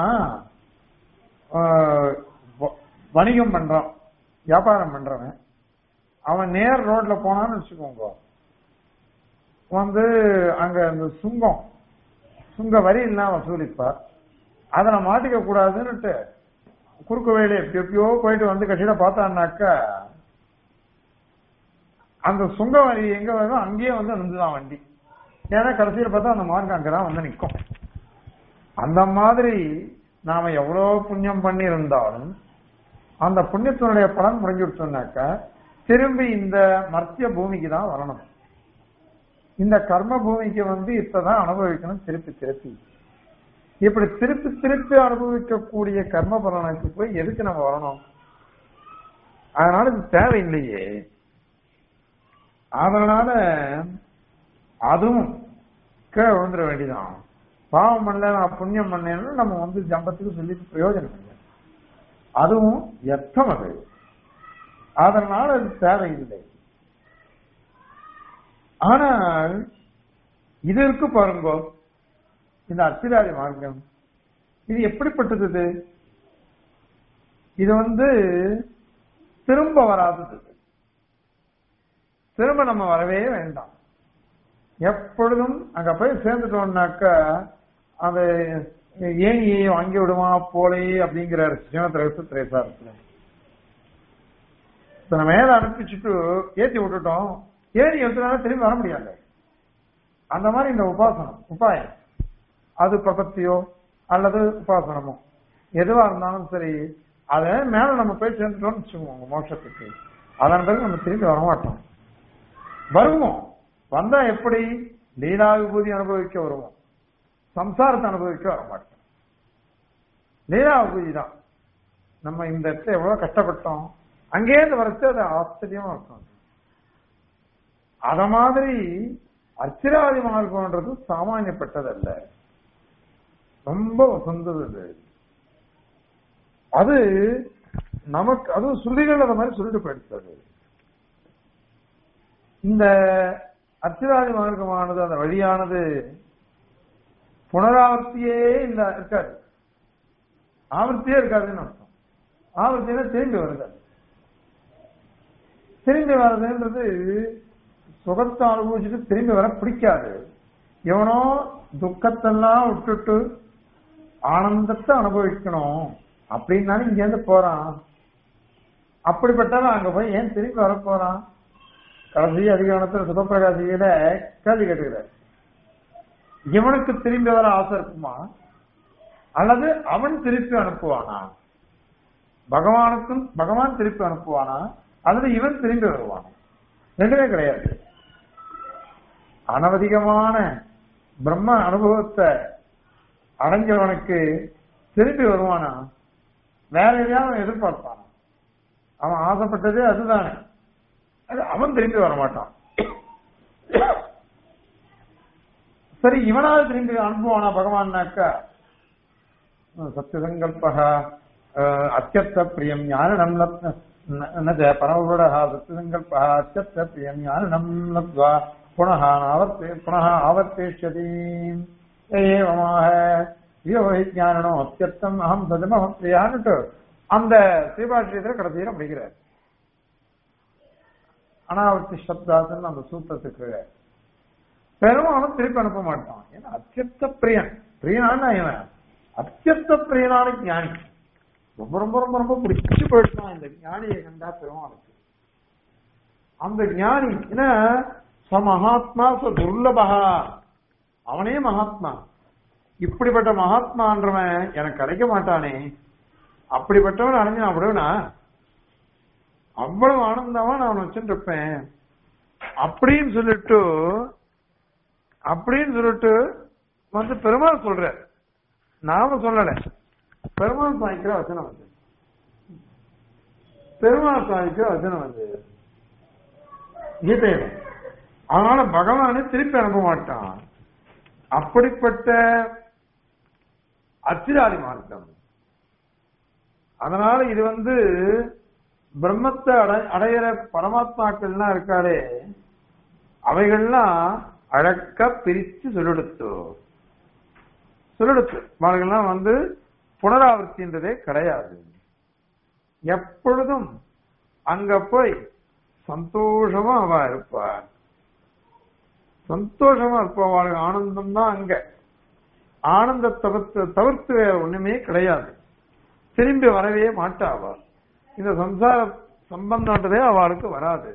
ஆஹ், வ- வணிகம் பண்றான் வியாபாரம் பண்றவன் அவன் நேர் ரோட்ல போனான்னு வச்சுக்கோங்க வந்து அங்க அந்த சுங்கம் சுங்க வரி எல்லாம் வசூலிப்பார் அதை மாட்டிக்க கூடாதுன்னுட்டு குறுக்கு வழியில எப்படி எப்படியோ போயிட்டு வந்து கட்சியில பார்த்தான்னாக்கா அந்த சுங்க வரி எங்க வருதோ அங்கேயே வந்து நின்றுதான் வண்டி ஏன்னா கடைசியில் பார்த்தா அந்த மார்க் அங்கதான் வந்து நிற்கும் அந்த மாதிரி நாம எவ்வளவு புண்ணியம் பண்ணி இருந்தாலும் அந்த புண்ணியத்தினுடைய பலன் முடிஞ்சுடுச்சோம்னாக்கா திரும்பி இந்த மர்த்திய பூமிக்கு தான் வரணும் இந்த கர்ம பூமிக்கு வந்து இப்பதான் அனுபவிக்கணும் திருப்பி திருப்பி இப்படி திருப்பி திருப்பி அனுபவிக்கக்கூடிய கர்ம பலனுக்கு போய் எதுக்கு நம்ம வரணும் அதனால இது தேவையில்லையே அதனால அதுவும் கீழே விழுந்துட வேண்டியதான் பாவம் பண்ணல நான் புண்ணியம் பண்ணேன்னு நம்ம வந்து ஜம்பத்துக்கு சொல்லி பிரயோஜனம் இல்லை அதுவும் எத்தம் அது அதனால அது தேவையில்லை ஆனால் இது இருக்கு பாருங்க இந்த அத்திராதி மார்க்கம் இது எப்படிப்பட்டது இது? இது வந்து திரும்ப வராதது திரும்ப நம்ம வரவே வேண்டாம் எப்பொழுதும் அங்க போய் சேர்ந்துட்டோம்னாக்கா அந்த ஏனியை வாங்கி விடுமா போலே அப்படிங்கிறாரு சிவத்திரசு திரேசாரத்துல இப்ப நம்ம மேல அனுப்பிச்சுட்டு ஏத்தி விட்டுட்டோம் ஏறி எடுத்துனாலும் திரும்பி வர முடியாது அந்த மாதிரி இந்த உபாசனம் உபாயம் அது பிரபத்தியோ அல்லது உபாசனமோ எதுவா இருந்தாலும் சரி அத மேல நம்ம போய் சேர்ந்துட்டோம்னு வச்சுக்கோங்க மோட்சத்துக்கு அதன் பிறகு நம்ம திரும்பி வர மாட்டோம் வருவோம் வந்தா எப்படி லீலா விபூதி அனுபவிக்க வருவோம் சம்சாரத்தை அனுபவிக்க வர மாட்டோம் லீலா விபூதி தான் நம்ம இந்த இடத்துல எவ்வளவு கஷ்டப்பட்டோம் அங்கேருந்து வரச்சு அது ஆச்சரியமா இருக்கும் அத மாதிரி அர்ச்சிராதி மார்க்கம்ன்றது சாமானியப்பட்டதல்ல ரொம்ப வசந்தது அது. அது நமக்கு அதுவும் சுருதிகள் அந்த மாதிரி சொல்லிட்டு போயிடுச்சு இந்த அர்ச்சிராதி மார்க்கமானது அந்த வழியானது புனராவர்த்தியே இல்ல இருக்காது ஆவர்த்தியே இருக்காதுன்னு அர்த்தம் ஆவர்த்தினா திரும்பி வருது அது. திரும்பி வர்றதுன்றது சுகத்தை அனுபவிச்சுட்டு திரும்பி வர பிடிக்காது எவனோ துக்கத்தெல்லாம் விட்டுட்டு ஆனந்தத்தை அனுபவிக்கணும் அப்படின்னாலும் இங்க இருந்து போறான் அப்படிப்பட்டவன் அங்க போய் ஏன் திரும்பி வரப்போறான் கடைசி அதிகாரத்துல சுதப்பிரகாசியில கேள்வி கேட்டுக்கிறார் இவனுக்கு திரும்பி வர ஆசை இருக்குமா அல்லது அவன் திருப்பி அனுப்புவானா பகவானுக்கும் பகவான் திருப்பி அனுப்புவானா அல்லது இவன் திரும்பி வருவானா ரெண்டுமே கிடையாது அனவதிகமான பிரம்ம அனுபவத்தை அடைஞ்சவனுக்கு திரும்பி வருவானா வேற எதையாவது அவன் எதிர்பார்ப்பானா அவன் ஆசைப்பட்டதே அதுதானே அது அவன் திரும்பி வர மாட்டான் சரி இவனாவது திரும்பி அனுப்புவானா பகவான்னாக்கா சத்தியசங்கல்பக அத்தியர்த்த பிரியம் ஞானம் பரமபுட சத்தியசங்கல்ப அத்தியர்த்த பிரியம் ஞானம் லப்வா புனः ஆவர்த்தே புனः ஆவர்த்தேஷ்யதி ஏவமாக ஞானனோ அத்தியர்த்தம் அகம் சதம பிரியான்ட்டு அந்த ஸ்ரீபாஷ்யத்தில் கடைசியில முடிக்கிறார் அனாவர்த்தி சப்தாசன் அந்த சூத்திரத்துக்கு பெருமானும் திருப்பி அனுப்ப மாட்டான் ஏன்னா அத்தியர்த்த பிரியன் பிரியனான இவன் அத்தியர்த்த பிரியனான ஞானி ரொம்ப ரொம்ப ரொம்ப ரொம்ப பிடிச்சு போயிட்டான் இந்த ஞானியை கண்டா பெருமானுக்கு அந்த ஞானி ஏன்னா ச மகாத்மா ச துர்லபகா அவனே மகாத்மா இப்படிப்பட்ட மகாத்மான்றவன் எனக்கு கிடைக்க மாட்டானே அப்படிப்பட்டவன் அடைஞ்சு நான் விடுவேனா அவ்வளவு ஆனந்தமா நான் வச்சுட்டு இருப்பேன் அப்படின்னு சொல்லிட்டு அப்படின்னு சொல்லிட்டு வந்து பெருமாள் சொல்ற நாம சொல்லல பெருமாள் சாய்க்கிற வசனம் வந்து பெருமாள் சாய்க்கிற வசனம் வந்து கீதையில அதனால பகவானை திருப்பி அனுப்ப மாட்டான் அப்படிப்பட்ட அச்சிராதி மார்க்கம் அதனால இது வந்து பிரம்மத்தை அடை அடையிற பரமாத்மாக்கள்லாம் இருக்காளே அவைகள்லாம் அழக்க பிரிச்சு சொல்லெடுத்து சொல்லெடுத்து அவர்கள்லாம் வந்து புனராவர்த்தின்றதே கிடையாது எப்பொழுதும் அங்க போய் சந்தோஷமா அவ இருப்பார் சந்தோஷமா இருப்பா அவளுக்கு ஆனந்தம் தான் அங்க ஆனந்த தவிர்த்து தவிர்த்து வேற ஒண்ணுமே கிடையாது திரும்பி வரவே மாட்டா அவ இந்த சம்சார சம்பந்தன்றதே அவளுக்கு வராது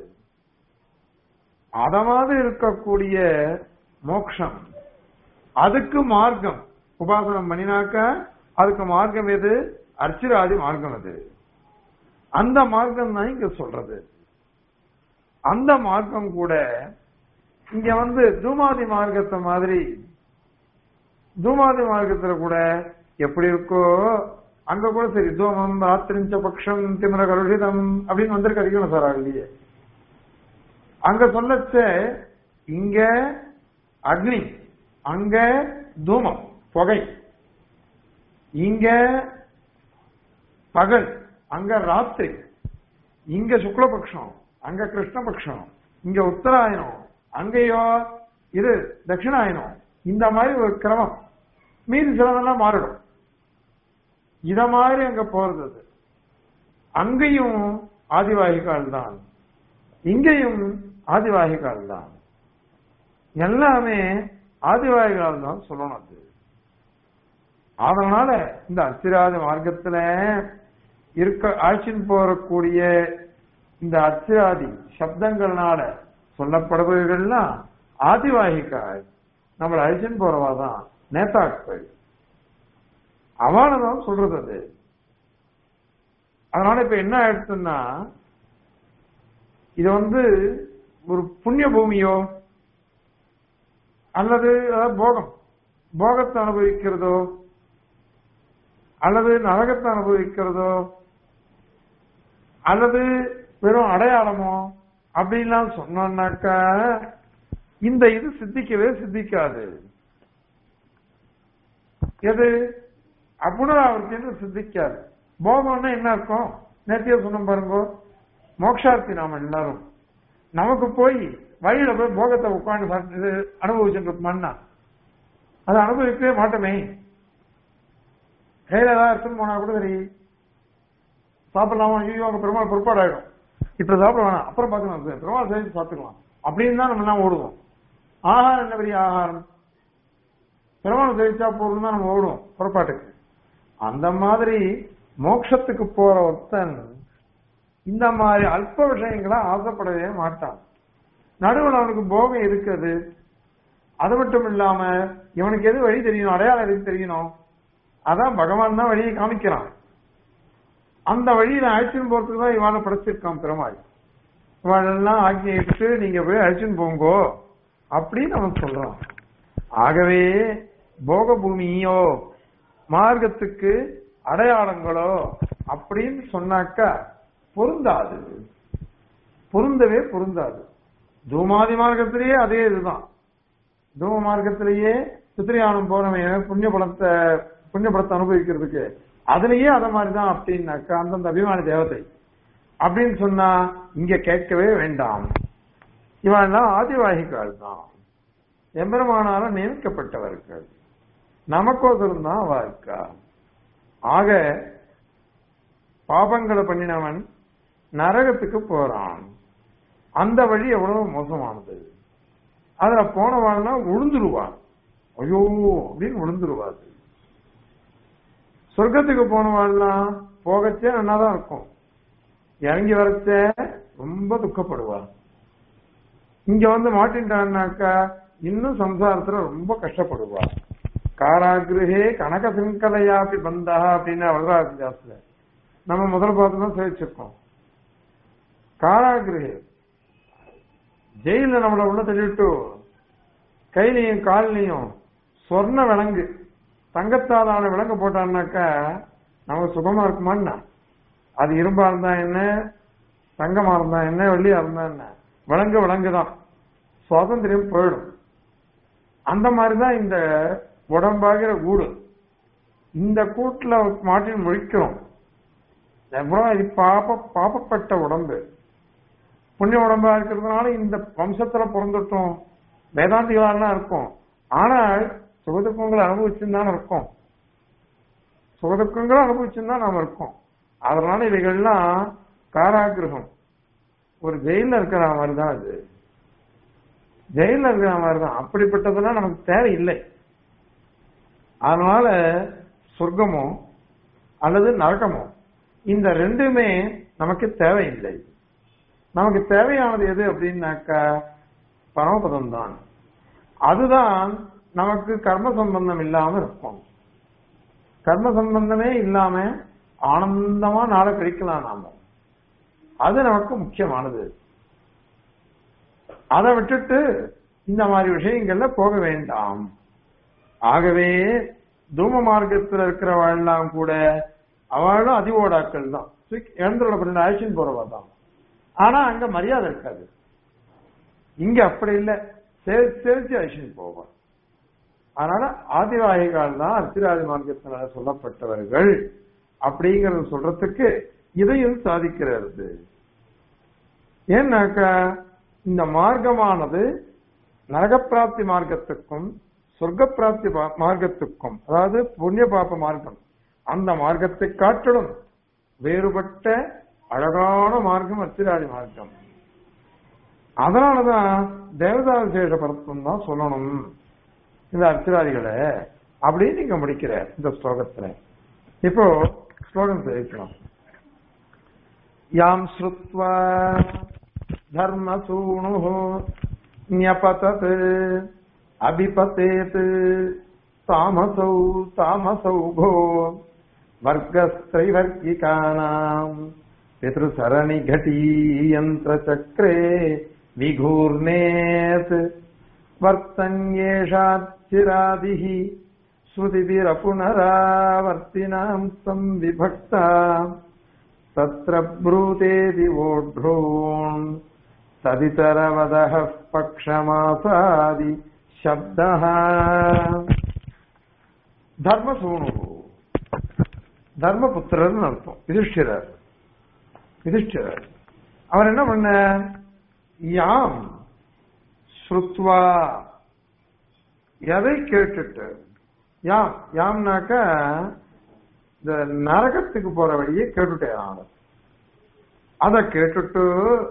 அத மாதிரி இருக்கக்கூடிய மோக்ஷம் அதுக்கு மார்க்கம் உபாசனம் பண்ணினாக்க அதுக்கு மார்க்கம் எது அர்ச்சிராதி மார்க்கம் அது அந்த மார்க்கம் தான் இங்க சொல்றது அந்த மார்க்கம் கூட இங்க வந்து தூமாதி மார்க்கத்தை மாதிரி தூமாதி மார்க்கத்துல கூட எப்படி இருக்கோ அங்க கூட சரி தூமம் ராத்திரிஞ்ச பட்சம் திமிர கருஷிதம் அப்படின்னு வந்திருக்கு அதிகம் சார் இல்லையே அங்க சொல்லச்ச இங்க அக்னி அங்க தூமம் புகை இங்க பகல் அங்க ராத்திரி இங்க சுக்லபக்ஷம் அங்க கிருஷ்ணபக்ஷம் இங்க உத்தராயணம் அங்கேயோ இது தட்சிணாயனம் இந்த மாதிரி ஒரு கிரமம் மீதி சிலதெல்லாம் மாறிடும் இத மாதிரி அங்க போறது அது அங்கேயும் ஆதிவாகிகால் தான் இங்கேயும் ஆதிவாகிகால் தான் எல்லாமே ஆதிவாகிகால் தான் சொல்லணும் அது அதனால இந்த அச்சிராதி மார்க்கத்துல இருக்க ஆட்சின்னு போறக்கூடிய இந்த அச்சிராதி சப்தங்கள்னால சொல்லப்படுபவர்கள்லாம் ஆதிவாகிக்காய் நம்மளை அழிச்சுன்னு போறவா தான் நேதாக்கள் அவனதான் சொல்றது அது அதனால இப்ப என்ன ஆயிடுச்சுன்னா இது வந்து ஒரு புண்ணிய பூமியோ அல்லது அதாவது போகம் போகத்தை அனுபவிக்கிறதோ அல்லது நரகத்தை அனுபவிக்கிறதோ அல்லது வெறும் அடையாளமோ அப்படின்லாம் சொன்னோம்னாக்கா இந்த இது சித்திக்கவே சித்திக்காது எது அப்புனராவர்த்தின்னு சித்திக்காது போகம்னா என்ன இருக்கும் நேத்திய சொன்ன பாருங்க மோக்ஷார்த்தி நாம எல்லாரும் நமக்கு போய் வழியில போய் போகத்தை உட்காந்து சாப்பிட்டு அனுபவிச்சுட்டு இருப்போம்னா அதை அனுபவிக்கவே மாட்டோமே கையில ஏதாவது எடுத்துன்னு போனா கூட சரி சாப்பிடலாமா ஐயோ அங்க பெருமாள் பொறுப்பாடாயிடும் இப்ப சாப்பிட வேணாம் அப்புறம் பார்த்துக்கலாம் பெருமாள் சேர்த்து சாப்பிட்டுக்கலாம் அப்படின்னு தான் நம்ம எல்லாம் ஓடுவோம் ஆகாரம் என்ன பெரிய ஆகாரம் பெருமாள் சேவிச்சா போதும் தான் நம்ம ஓடுவோம் புறப்பாட்டுக்கு அந்த மாதிரி மோட்சத்துக்கு போற ஒருத்தன் இந்த மாதிரி அல்ப விஷயங்களை ஆசைப்படவே மாட்டான் நடுவில் அவனுக்கு போகம் இருக்குது அது மட்டும் இல்லாம இவனுக்கு எது வழி தெரியணும் அடையாளம் எது தெரியணும் அதான் பகவான் தான் வழியை காமிக்கிறான் அந்த வழியில அழைச்சின்னு போறதுக்கு தான் இவனை படைச்சிருக்கான் பெருமாள் இவனெல்லாம் ஆக்கியிட்டு நீங்க போய் அழைச்சின்னு போங்கோ அப்படின்னு அவன் சொல்றான் ஆகவே போக பூமியோ மார்க்கத்துக்கு அடையாளங்களோ அப்படின்னு சொன்னாக்கா பொருந்தாது பொருந்தவே பொருந்தாது தூமாதி மார்க்கத்திலேயே அதே இதுதான் தூம மார்க்கத்திலேயே சித்திரையானம் போனவன் புண்ணிய பலத்தை புண்ணிய பலத்தை அனுபவிக்கிறதுக்கு அதுலயே அத மாதிரிதான் அப்படின்னாக்கா அந்தந்த அபிமான தேவதை அப்படின்னு சொன்னா இங்க கேட்கவே வேண்டாம் இவன் எல்லாம் ஆதிவாகிகள் தான் எம்பெருமானால நியமிக்கப்பட்டவர்கள் நமக்கோசரம் தான் அவ இருக்கா ஆக பாபங்களை பண்ணினவன் நரகத்துக்கு போறான் அந்த வழி எவ்வளவு மோசமானது அதுல போனவாள்னா விழுந்துருவான் ஐயோ அப்படின்னு விழுந்துருவாது சொர்க்கத்துக்கு போனவாள்லாம் போகச்சே நன்னாதான் இருக்கும் இறங்கி வரச்ச ரொம்ப துக்கப்படுவா இங்க வந்து மாட்டின்றான்னாக்கா இன்னும் சம்சாரத்துல ரொம்ப கஷ்டப்படுவா காராகிருஹே கனக சிங்கலையாப்பி பந்தா அப்படின்னு வரதாசு ஜாஸ்தில நம்ம முதல் பார்த்து தான் சேவிச்சிருக்கோம் காராகிருஹே ஜெயில நம்மள உள்ள தள்ளிவிட்டு கையிலையும் கால்லையும் சொர்ண விலங்கு தங்கத்தாலான விலங்கு போட்டான்னாக்கா நமக்கு சுகமா இருக்குமான்னா அது இரும்பா இருந்தா என்ன தங்கமா இருந்தா என்ன வெள்ளியா இருந்தா என்ன விலங்கு விலங்குதான் சுவாதந்திரம் போயிடும் அந்த மாதிரிதான் இந்த உடம்பாகிற கூடு இந்த கூட்டுல மாட்டின் முழிக்கிறோம் எவ்வளவு இது பாப்ப பாப்பப்பட்ட உடம்பு புண்ணிய உடம்பா இருக்கிறதுனால இந்த வம்சத்துல பிறந்துட்டோம் வேதாந்திகளெல்லாம் இருக்கும் ஆனால் சுகதுக்கங்களை அனுபவிச்சுன்னு இருக்கோம் சுகதுக்கங்களை அனுபவிச்சுன்னு தான் நாம இருக்கோம் அதனால இவைகள்லாம் காராகிரகம் ஒரு ஜெயில இருக்கிற மாதிரி தான் அது ஜெயில இருக்கிற மாதிரி தான் அப்படிப்பட்டதெல்லாம் நமக்கு தேவையில்லை அதனால சொர்க்கமோ அல்லது நரகமோ இந்த ரெண்டுமே நமக்கு தேவையில்லை நமக்கு தேவையானது எது அப்படின்னாக்கா பரமபதம் தான் அதுதான் நமக்கு கர்ம சம்பந்தம் இல்லாம இருக்கும் கர்ம சம்பந்தமே இல்லாம ஆனந்தமா நாளை கழிக்கலாம் நாம அது நமக்கு முக்கியமானது அதை விட்டுட்டு இந்த மாதிரி விஷயங்கள்ல போக வேண்டாம் ஆகவே தூம மார்க்கத்தில் இருக்கிறவெல்லாம் கூட அவளும் அதிவோடாக்கள் தான் இழந்துள்ள பண்ண ஆக்ஷன் போறவா தான் ஆனா அங்க மரியாதை இருக்காது இங்க அப்படி இல்லை சேர்த்து சேர்த்து ஆக்ஷன் போவான் அதனால ஆதிவாகிகள் தான் அர்த்திராதி மார்க்கத்தினால சொல்லப்பட்டவர்கள் அப்படிங்கறது சொல்றதுக்கு இதையும் சாதிக்கிறது ஏன்னாக்கா இந்த மார்க்கமானது நரகப்பிராப்தி மார்க்கத்துக்கும் சொர்க்க பிராப்தி மார்க்கத்துக்கும் அதாவது புண்ணிய பாப்ப மார்க்கம் அந்த மார்க்கத்தை காட்டிலும் வேறுபட்ட அழகான மார்க்கம் அத்திராதி மார்க்கம் அதனாலதான் தேவதா விசேஷ பரத்தம் தான் சொல்லணும் இந்த அர்த்திராதிகளை அப்படின்னு நீங்க முடிக்கிற இந்த ஸ்லோகத்துல இப்போ ஸ்லோகம் தெரிவிக்கலாம் யாம் ஸ்ருத்வா தர்மசூணு ஞபதத் அபிபதேத் தாமசௌ தாமசௌகோ वर्गस्त्रैवर्गिकानाम् पितृसरणि घटीयन्त्रचक्रे विघूर्णेत् वर्तन्येषाच्चिरादिः श्रुतिभिरपुनरावर्तिनाम् संविभक्ता तत्र ब्रूतेति वोढ्रून् तदितरवदः पक्षमासादि शब्दः धर्मसूनुः தர்மபுத்திரர்னு அர்த்தம் யுதிஷ்டிரர் யுதிஷ்டிரர் அவர் என்ன பண்ண யாம் ஸ்ருத்வா எதை கேட்டுட்டு யாம் யாம்னாக்க இந்த நரகத்துக்கு போற வழியை கேட்டுட்டேன் அவர் அதை கேட்டுட்டு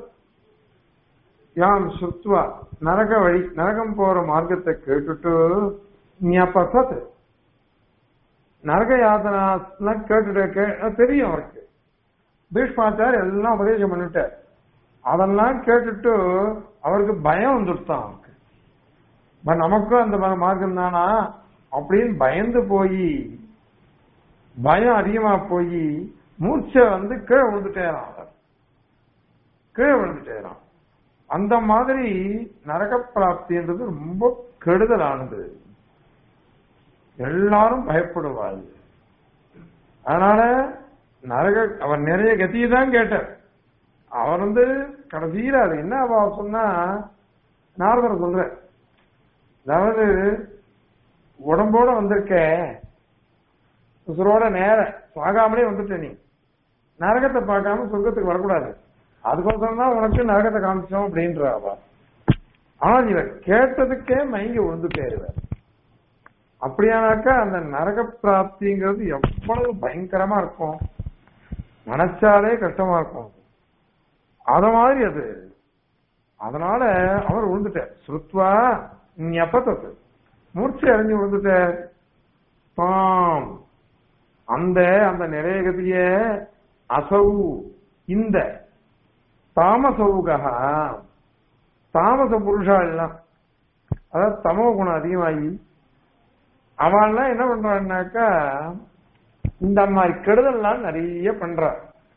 யாம் சுத்வா நரக வழி நரகம் போற மார்க்கத்தை கேட்டுட்டு ஞாபகத்து நரக யாதனா கேட்டுட்டு கே- தெரியும் அவருக்கு பீஷ்மாச்சார் எல்லாம் உபதேசம் பண்ணிட்டார் அதெல்லாம் கேட்டுட்டு அவருக்கு பயம் வந்துடுத்தான் அவருக்கு ப- நமக்கும் அந்த மா- மார்க்கம் தானா அப்படின்னு பயந்து போய் பயம் அதிகமா போய் மூர்ச்சை வந்து கீழே விழுந்துட்டேறான் அவர் கீழே விழுந்துட்டேறான் அந்த மாதிரி நரக பிராப்தின்றது ரொம்ப கெடுதலானது எல்லாரும் பயப்படுவாள் அதனால நரக அவர் நிறைய கத்தியை தான் கேட்டார் அவர் வந்து கடைசியில அது என்ன அவ சொன்னா நாரதர் சொல்ற அதாவது உடம்போட வந்திருக்க உசுரோட நேர சாகாமலே வந்துட்ட நீ நரகத்தை பார்க்காம சொர்க்கத்துக்கு வரக்கூடாது அதுக்கோசரம் தான் உனக்கு நரகத்தை காமிச்சோம் அப்படின்ற அவ ஆனா இவர் கேட்டதுக்கே மயங்கி விழுந்துட்டேருவார் அப்படியானாக்கா அந்த நரக பிராப்திங்கிறது எவ்வளவு பயங்கரமா இருக்கும் நினைச்சாலே கஷ்டமா இருக்கும் அத மாதிரி அது அதனால அவர் விழுந்துட்டார் சுருத்வா ஞப்பத்தது மூர்ச்சி அறிஞ்சு விழுந்துட்டார் தாம் அந்த அந்த நிறைய கதிய அசவு இந்த தாமசவுகா தாமச புருஷா எல்லாம் அதாவது தமோ குணம் அதிகமாகி அவன்லாம் என்ன பண்றான்னாக்கா இந்த மாதிரி கெடுதல்லாம் நிறைய பண்றா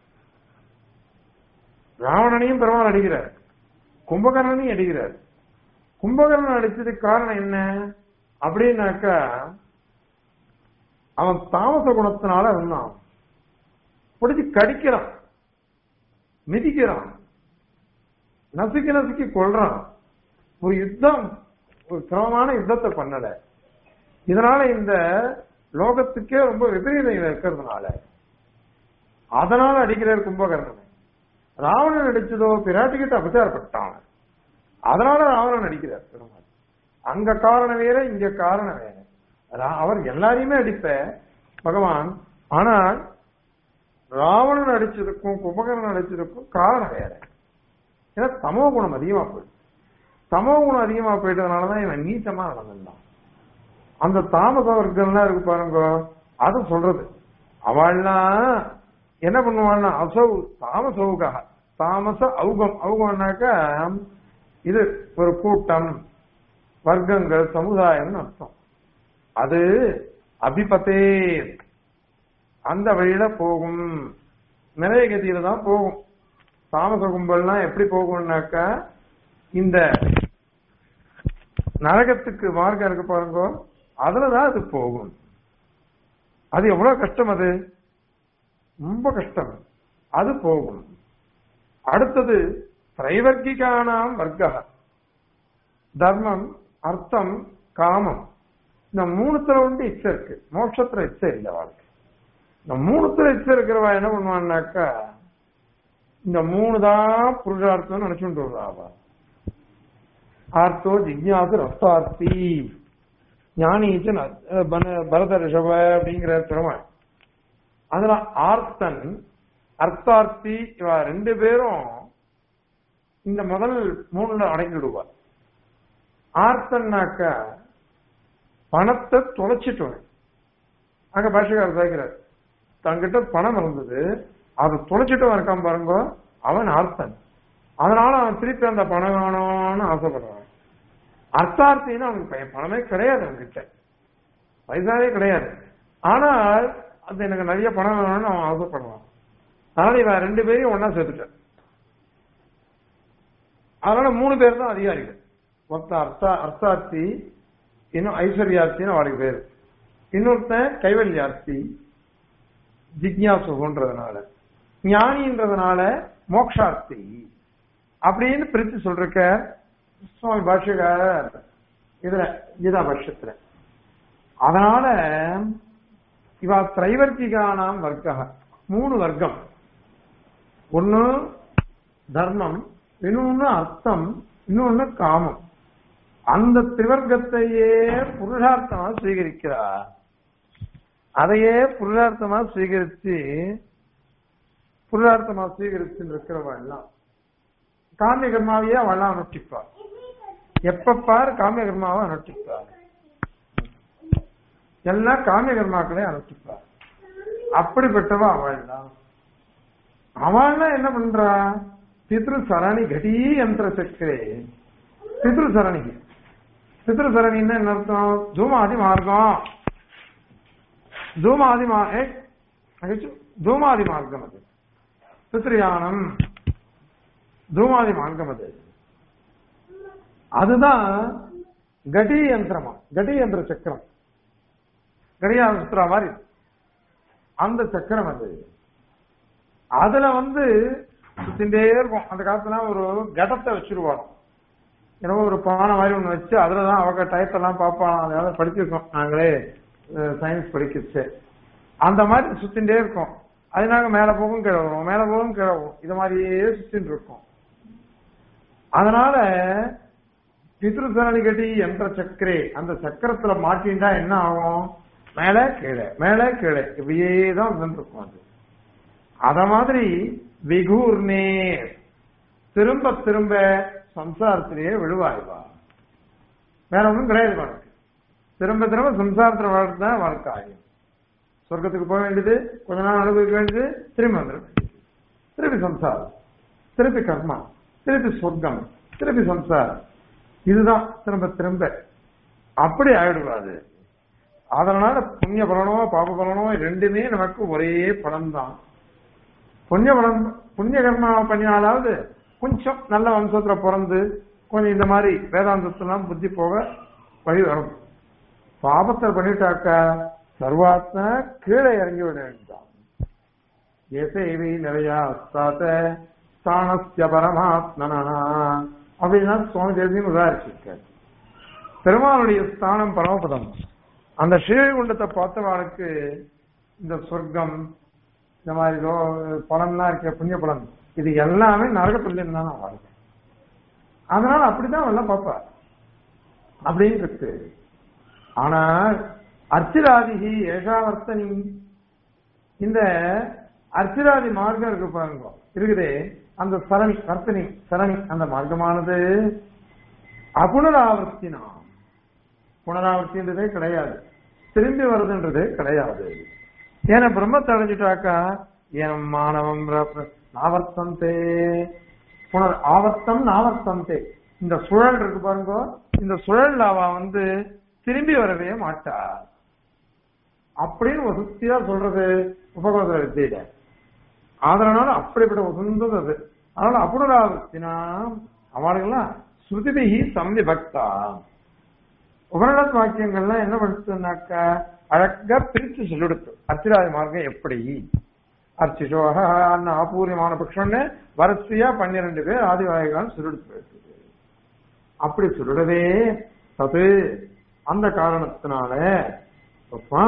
ராவணனையும் பெருமாள் அடிக்கிறார் கும்பகர்ணனையும் அடிக்கிறார் கும்பகர்ணன் அடிச்சதுக்கு காரணம் என்ன அப்படின்னாக்கா அவன் தாமச குணத்தினால இருந்தான் பிடிச்சு கடிக்கிறான் மிதிக்கிறான் நசுக்கி நசுக்கி கொள்றான் ஒரு யுத்தம் ஒரு சிரமமான யுத்தத்தை பண்ணல இதனால இந்த லோகத்துக்கே ரொம்ப விபரீதங்கள் இருக்கிறதுனால அதனால அடிக்கிறார் கும்பகர்ணன் ராவணன் அடிச்சதோ பிராட்டிக்கிட்ட அபச்சாரப்பட்டான் அதனால ராவணன் அடிக்கிறார் பெருமாள் அங்க காரணம் வேற இங்க காரணம் வேற ரா- அவர் எல்லாரையுமே அடிப்ப பகவான் ஆனால் ராவணன் அடிச்சதுக்கும் கும்பகர்ணன் அடிச்சதுக்கும் காரணம் வேற ஏன்னா தமோ குணம் அதிகமா போயிடுச்சு தமோ குணம் அதிகமா போயிட்டதுனாலதான் இவன் நீச்சமா நடந்திருந்தான் அந்த தாமச வர்க்கம்லாம் இருக்கு பாருங்க அது சொல்றது அவள்லாம் என்ன பண்ணுவான்னா அசௌ தாமசவுக்காக தாமச அவுகம் அவுகம்னாக்கா இது ஒரு கூட்டம் வர்க்கங்கள் சமுதாயம்னு அர்த்தம் அது அபிபத்தே அந்த வழியில போகும் நிறைய கதியில தான் போகும் தாமச கும்பல்லாம் எப்படி போகும்னாக்கா இந்த நரகத்துக்கு மார்க்கம் இருக்கு பாருங்க அதுலதான் அது போகும் அது எவ்வளவு கஷ்டம் அது ரொம்ப கஷ்டம் அது போகும் அடுத்தது திரைவர்க்கிகானாம் வர்க்க தர்மம் அர்த்தம் காமம் இந்த மூணுத்துல வந்து இச்சை இருக்கு மோட்சத்துல இச்சை இல்லை வாழ்க்கை இந்த மூணுத்துல இச்சை இருக்கிறவா என்ன பண்ணுவான்னாக்கா இந்த மூணு தான் புருஷார்த்தம் நினைச்சுட்டு வருவா ஆர்த்தோ ஜிக்யாசு ரஸ்தார்த்தி ஞானீச்சன் அஹ், பன- பரத ரிஷப அப்படிங்கிற பெருமாள் அதுல ஆர்த்தன் அர்த்தார்த்தி இவ ரெண்டு பேரும் இந்த முதல் மூணுல அடங்கிடுவார் ஆர்த்தன்னாக்க பணத்தை தொலைச்சிட்டோம் அங்க பாஷகார் கேட்கிறார் தங்கிட்ட பணம் இருந்தது அதை தொலைச்சிட்டு இருக்கான் பாருங்க அவன் ஆர்த்தன் அதனால அவன் திருப்பி அந்த பணம் வேணும்னு ஆசைப்படுறான் அர்த்தார்த்தின்னு அவனுக்கு பய- பணமே கிடையாது அவன்கிட்ட பைசாவே கிடையாது ஆனால் அது எனக்கு நிறைய பணம் வேணும்னு அவன் ஆசைப்படுவான் அதனால இவன் ரெண்டு பேரையும் ஒன்னா சேர்த்துட்டான் அதனால மூணு பேர் தான் அதிகாரிகள் ஒருத்தன் அர்த்தா அர்த்தார்த்தி இன்னும் ஐஸ்வர்யார்த்தின்னு அவளுக்கு பேரு இன்னொருத்தன் கைவல்யார்த்தி ஜிக்யாசுன்றதுனால ஞானின்றதுனால மோக்ஷார்த்தி அப்படின்னு பிரித்து சொல்றக்க சுவாமி பாஷ்யக்காரர் இதுல கீதா பட்சத்துல அதனால இவா திரைவர்த்திகானாம் வர்க்க மூணு வர்க்கம் ஒண்ணு தர்மம் இன்னொன்னு அர்த்தம் இன்னொன்னு காமம் அந்த திரிவர்க்கத்தையே புருஷார்த்தமா ஸ்வீகரிக்கிறார் அதையே புருஷார்த்தமா ஸ்வீகரிச்சு புருஷார்த்தமா ஸ்வீகரிச்சு இருக்கிறவா எல்லாம் காமிய கர்மாவையே அவெல்லாம் அனுஷ்டிப்பார் எப்ப பாரு காமிய கர்மாவை அனுஷ்டிப்பார் எல்லாம் காமிய கர்மாக்களே அனுஷ்டிப்பார் அப்படிப்பட்டவா அவள் தான் அவன் என்ன பண்றா பித்ரு சரணி கடி என்ற சக்கரே பித்ரு சரணி பித்ரு சரணின்னா என்ன அர்த்தம் தூமாதி மார்க்கம் தூமாதி மா ஏ, அகச்சு, தூமாதி மார்க்கம் அது பித்ருயானம் தூமாதி மார்க்கம் அது அதுதான் கடி யந்திரமா கடி யந்திர சக்கரம் கடியார சுத்துறா மாதிரி அந்த சக்கரம் அது அதுல வந்து சுத்திண்டே இருக்கும் அந்த காலத்துல ஒரு கடத்தை வச்சிருவாங்க என்னமோ ஒரு பானை மாதிரி ஒண்ணு வச்சு அதுலதான் அவங்க டயத்தெல்லாம் பார்ப்பான் அதனால படிச்சிருக்கோம் நாங்களே சயின்ஸ் படிக்கிச்சு அந்த மாதிரி சுத்திண்டே இருக்கும் அதனால மேல போகும் கீழே வரும் மேல போகும் கீழே வரும் இது மாதிரியே சுத்தின்னு இருக்கும் அதனால பித்ருசரணி கட்டி என்ற சக்கரே அந்த சக்கரத்துல மாட்டின்டா என்ன ஆகும் மேல கீழே மேல கீழே இப்படியே தான் வந்துருக்கும் அது அத மாதிரி விகூர்னே திரும்ப திரும்ப சம்சாரத்திலேயே விழுவாய்வா வேற ஒண்ணும் கிடையாது வாழ்க்கை திரும்ப திரும்ப சம்சாரத்துல வாழ்க்கை தான் வாழ்க்கை ஆகும் சொர்க்கத்துக்கு போக வேண்டியது கொஞ்ச நாள் அனுபவிக்க வேண்டியது திரும்பி வந்துட வேண்டியது திருப்பி சம்சாரம் திருப்பி கர்மா திருப்பி சொர்க்கம் திருப்பி சம்சாரம் இதுதான் திரும்ப திரும்ப அப்படி ஆயிடுவாது அதனால புண்ணிய பலனோ பாப பலனோ ரெண்டுமே நமக்கு ஒரே பலன் தான் புண்ணிய பலன் புண்ணிய கர்மா பண்ணினாலாவது கொஞ்சம் நல்ல வம்சத்துல பிறந்து கொஞ்சம் இந்த மாதிரி வேதாந்தத்தெல்லாம் புத்தி போக வழி வரும் பாபத்தை பண்ணிட்டாக்கா சர்வாத்ம கீழே இறங்கி விட வேண்டாம் எசைவி நிறையா ஸ்தாத்த ஸ்தானஸ்ய பரமாத்மனா அப்படின்னா சுவாமி தேசியம் உதாரிச்சிருக்காரு பெருமானுடைய ஸ்தானம் பரமபதம் அந்த ஸ்ரீவைகுண்டத்தை பார்த்தவாளுக்கு இந்த சொர்க்கம் இந்த மாதிரி ஏதோ பலன்லாம் இருக்க புண்ணிய பலன் இது எல்லாமே நரக துல்லியம் தான் வாழ்க்கை அதனால அப்படிதான் எல்லாம் பார்ப்பா அப்படின்னு இருக்கு ஆனா அர்ச்சிராதிகி ஏகாவர்த்தனி இந்த அர்ச்சிராதி மார்க்கம் இருக்கு பாருங்க இருக்குதே அந்த சரணி வர்த்தனி சரணி அந்த மார்க்கமானது அபுனராவர்த்தினா புனராவர்த்தின்றதே கிடையாது திரும்பி வருதுன்றதே கிடையாது ஏன்னா பிரம்மத்தை அடைஞ்சிட்டாக்கா ஏன் மாணவம் நாவர்த்தந்தே புனர் ஆவர்த்தம் நாவர்த்தந்தே இந்த சுழல் இருக்கு பாருங்க இந்த சுழல் அவ வந்து திரும்பி வரவே மாட்டா அப்படின்னு வசதியா சொல்றது உபகோதர வித்தியில அதனால அப்படிப்பட்ட உசந்தது அது அதனால அப்புனராவர்த்தினா அவளுக்கெல்லாம் ஸ்ருதிபிகி சந்தி பக்தா உபநடத் வாக்கியங்கள்லாம் என்ன பண்ணுச்சுனாக்கா அழகா பிரிச்சு சொல்லிடுத்து அர்ச்சிராதி மார்க்கம் எப்படி அர்ச்சிஷோக ஆபூரியமான பட்சம்னு வரிசையா பன்னிரண்டு பேர் ஆதிவாயகால் சொல்லிடுத்து போயிருக்கு அப்படி சொல்லிடவே தது அந்த காரணத்தினால அப்பா,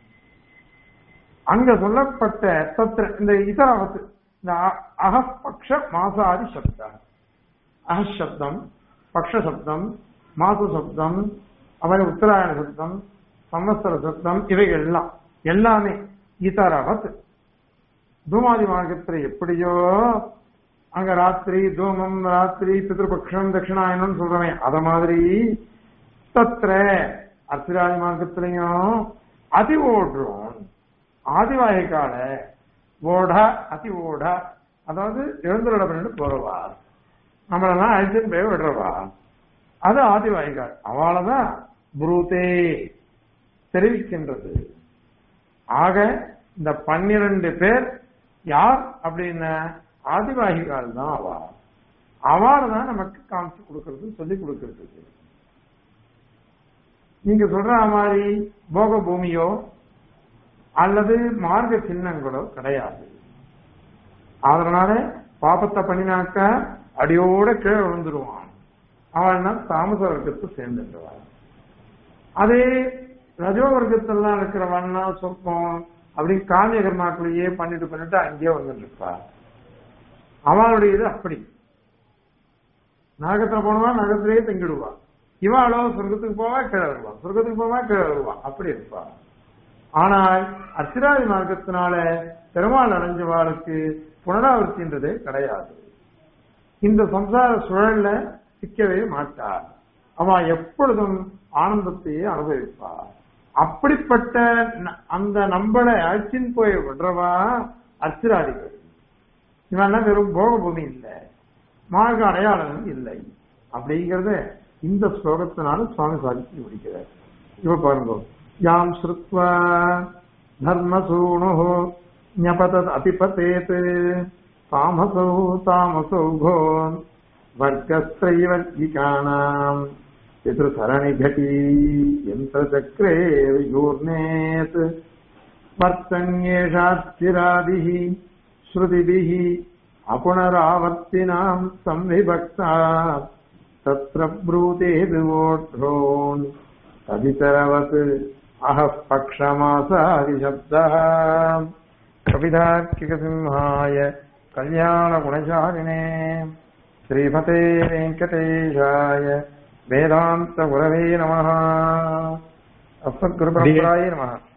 அங்க சொல்லப்பட்ட தத்திர இந்த இதராவத்து இந்த அ- அகப்பக்ஷ மாசாதி சப்தம் அகசப்தம் பக்ஷ சப்தம் மாச சப்தம் அவன் உத்தராயண சப்தம் சம்வத்சர சப்தம் இவைகள் எல்லாம் எல்லாமே இதரவத் தூமாதி மார்க்கத்துல எப்படியோ அங்க ராத்திரி தூமம் ராத்திரி பித்ருபக்ஷம் தட்சிணாயனம் சொல்றவன் அத மாதிரி தத்திர அர்த்திராதி மார்க்கத்திலையும் அதி ஓடுறோம் ஆதிவாயிக்கால ஓடா அதி ஓடா அதாவது எழுந்துள்ள பண்ணிட்டு போறவா நம்மளெல்லாம் அழிச்சுன்னு போய் விடுறவா அது ஆதிவாயிகால் அவளதான் புரூதே தெரிவிக்கின்றது ஆக இந்த பன்னிரண்டு பேர் யார் அப்படின்னா ஆதிவாகிகால் தான் அவா அவளை தான் நமக்கு காமிச்சு கொடுக்கறது சொல்லி கொடுக்கறது நீங்க சொல்ற மாதிரி போக பூமியோ அல்லது மார்க்க சின்னங்களோ கிடையாது அதனால பாபத்தை பண்ணினாக்க அடியோட கீழே விழுந்துருவான் அவள்னா தாமச வர்க்கத்தை சேர்ந்துடுவாள் அதே ரஜோ வர்க்கத்திலாம் இருக்கிறவன்னா சொற்பம் அப்படி காமிய கர்மாக்களையே பண்ணிட்டு பண்ணிட்டு அங்கேயே வந்துட்டு இருப்பா அவளுடைய இது அப்படி நரகத்துல போனவா நரகத்திலேயே தங்கிடுவா இவாளோ சொர்க்கத்துக்கு போவா கீழே வருவா சொர்க்கத்துக்கு போவா கீழே வருவா அப்படி இருப்பா ஆனால் அச்சிராதி மார்க்கத்தினால பெருமாள் அடைஞ்சவாளுக்கு புனராவர்த்தின்றதே கிடையாது இந்த சம்சார சுழல்ல சிக்கவே மாட்டார் அவ எப்பொழுதும் ஆனந்தத்தையே அனுபவிப்பார் அப்படிப்பட்ட ந- அந்த நம்பளை அழைச்சின் போய் விடுறவா அர்ச்சிராதிகள் இவன் வெறும் போக பூமி இல்லை மார்க்க அடையாளம் இல்லை அப்படிங்கறத இந்த ஸ்லோகத்தினால சுவாமி சாதிச்சு முடிக்கிறார் இப்ப பாருங்க யாம் ஸ்ருத்வா தர்மசூணு ஞபதத் அதிபதேத் தாமசோ தாமசோ கோன் வர்க்கஸ்திரைவர்கிகானாம் பிதృசரணிகடி யந்திரச்சக்ரே வியூர்ணேத் வர்த்தன்யேஷாச்சிராதிः ஸ்ருதிபிः அபுனராவர்த்தினாம் संविभक्ता तत्र ब्रूते विवोढ्रोन् तदितरवत् अहः पक्षमासादिशब्दः कविदार्किकसिंहाय कल्याणगुणचारिणे श्रीमते वेङ्कटेशाय वेदान्तगुरवे नमः अस्मद्गुरुपरम्पराय नमः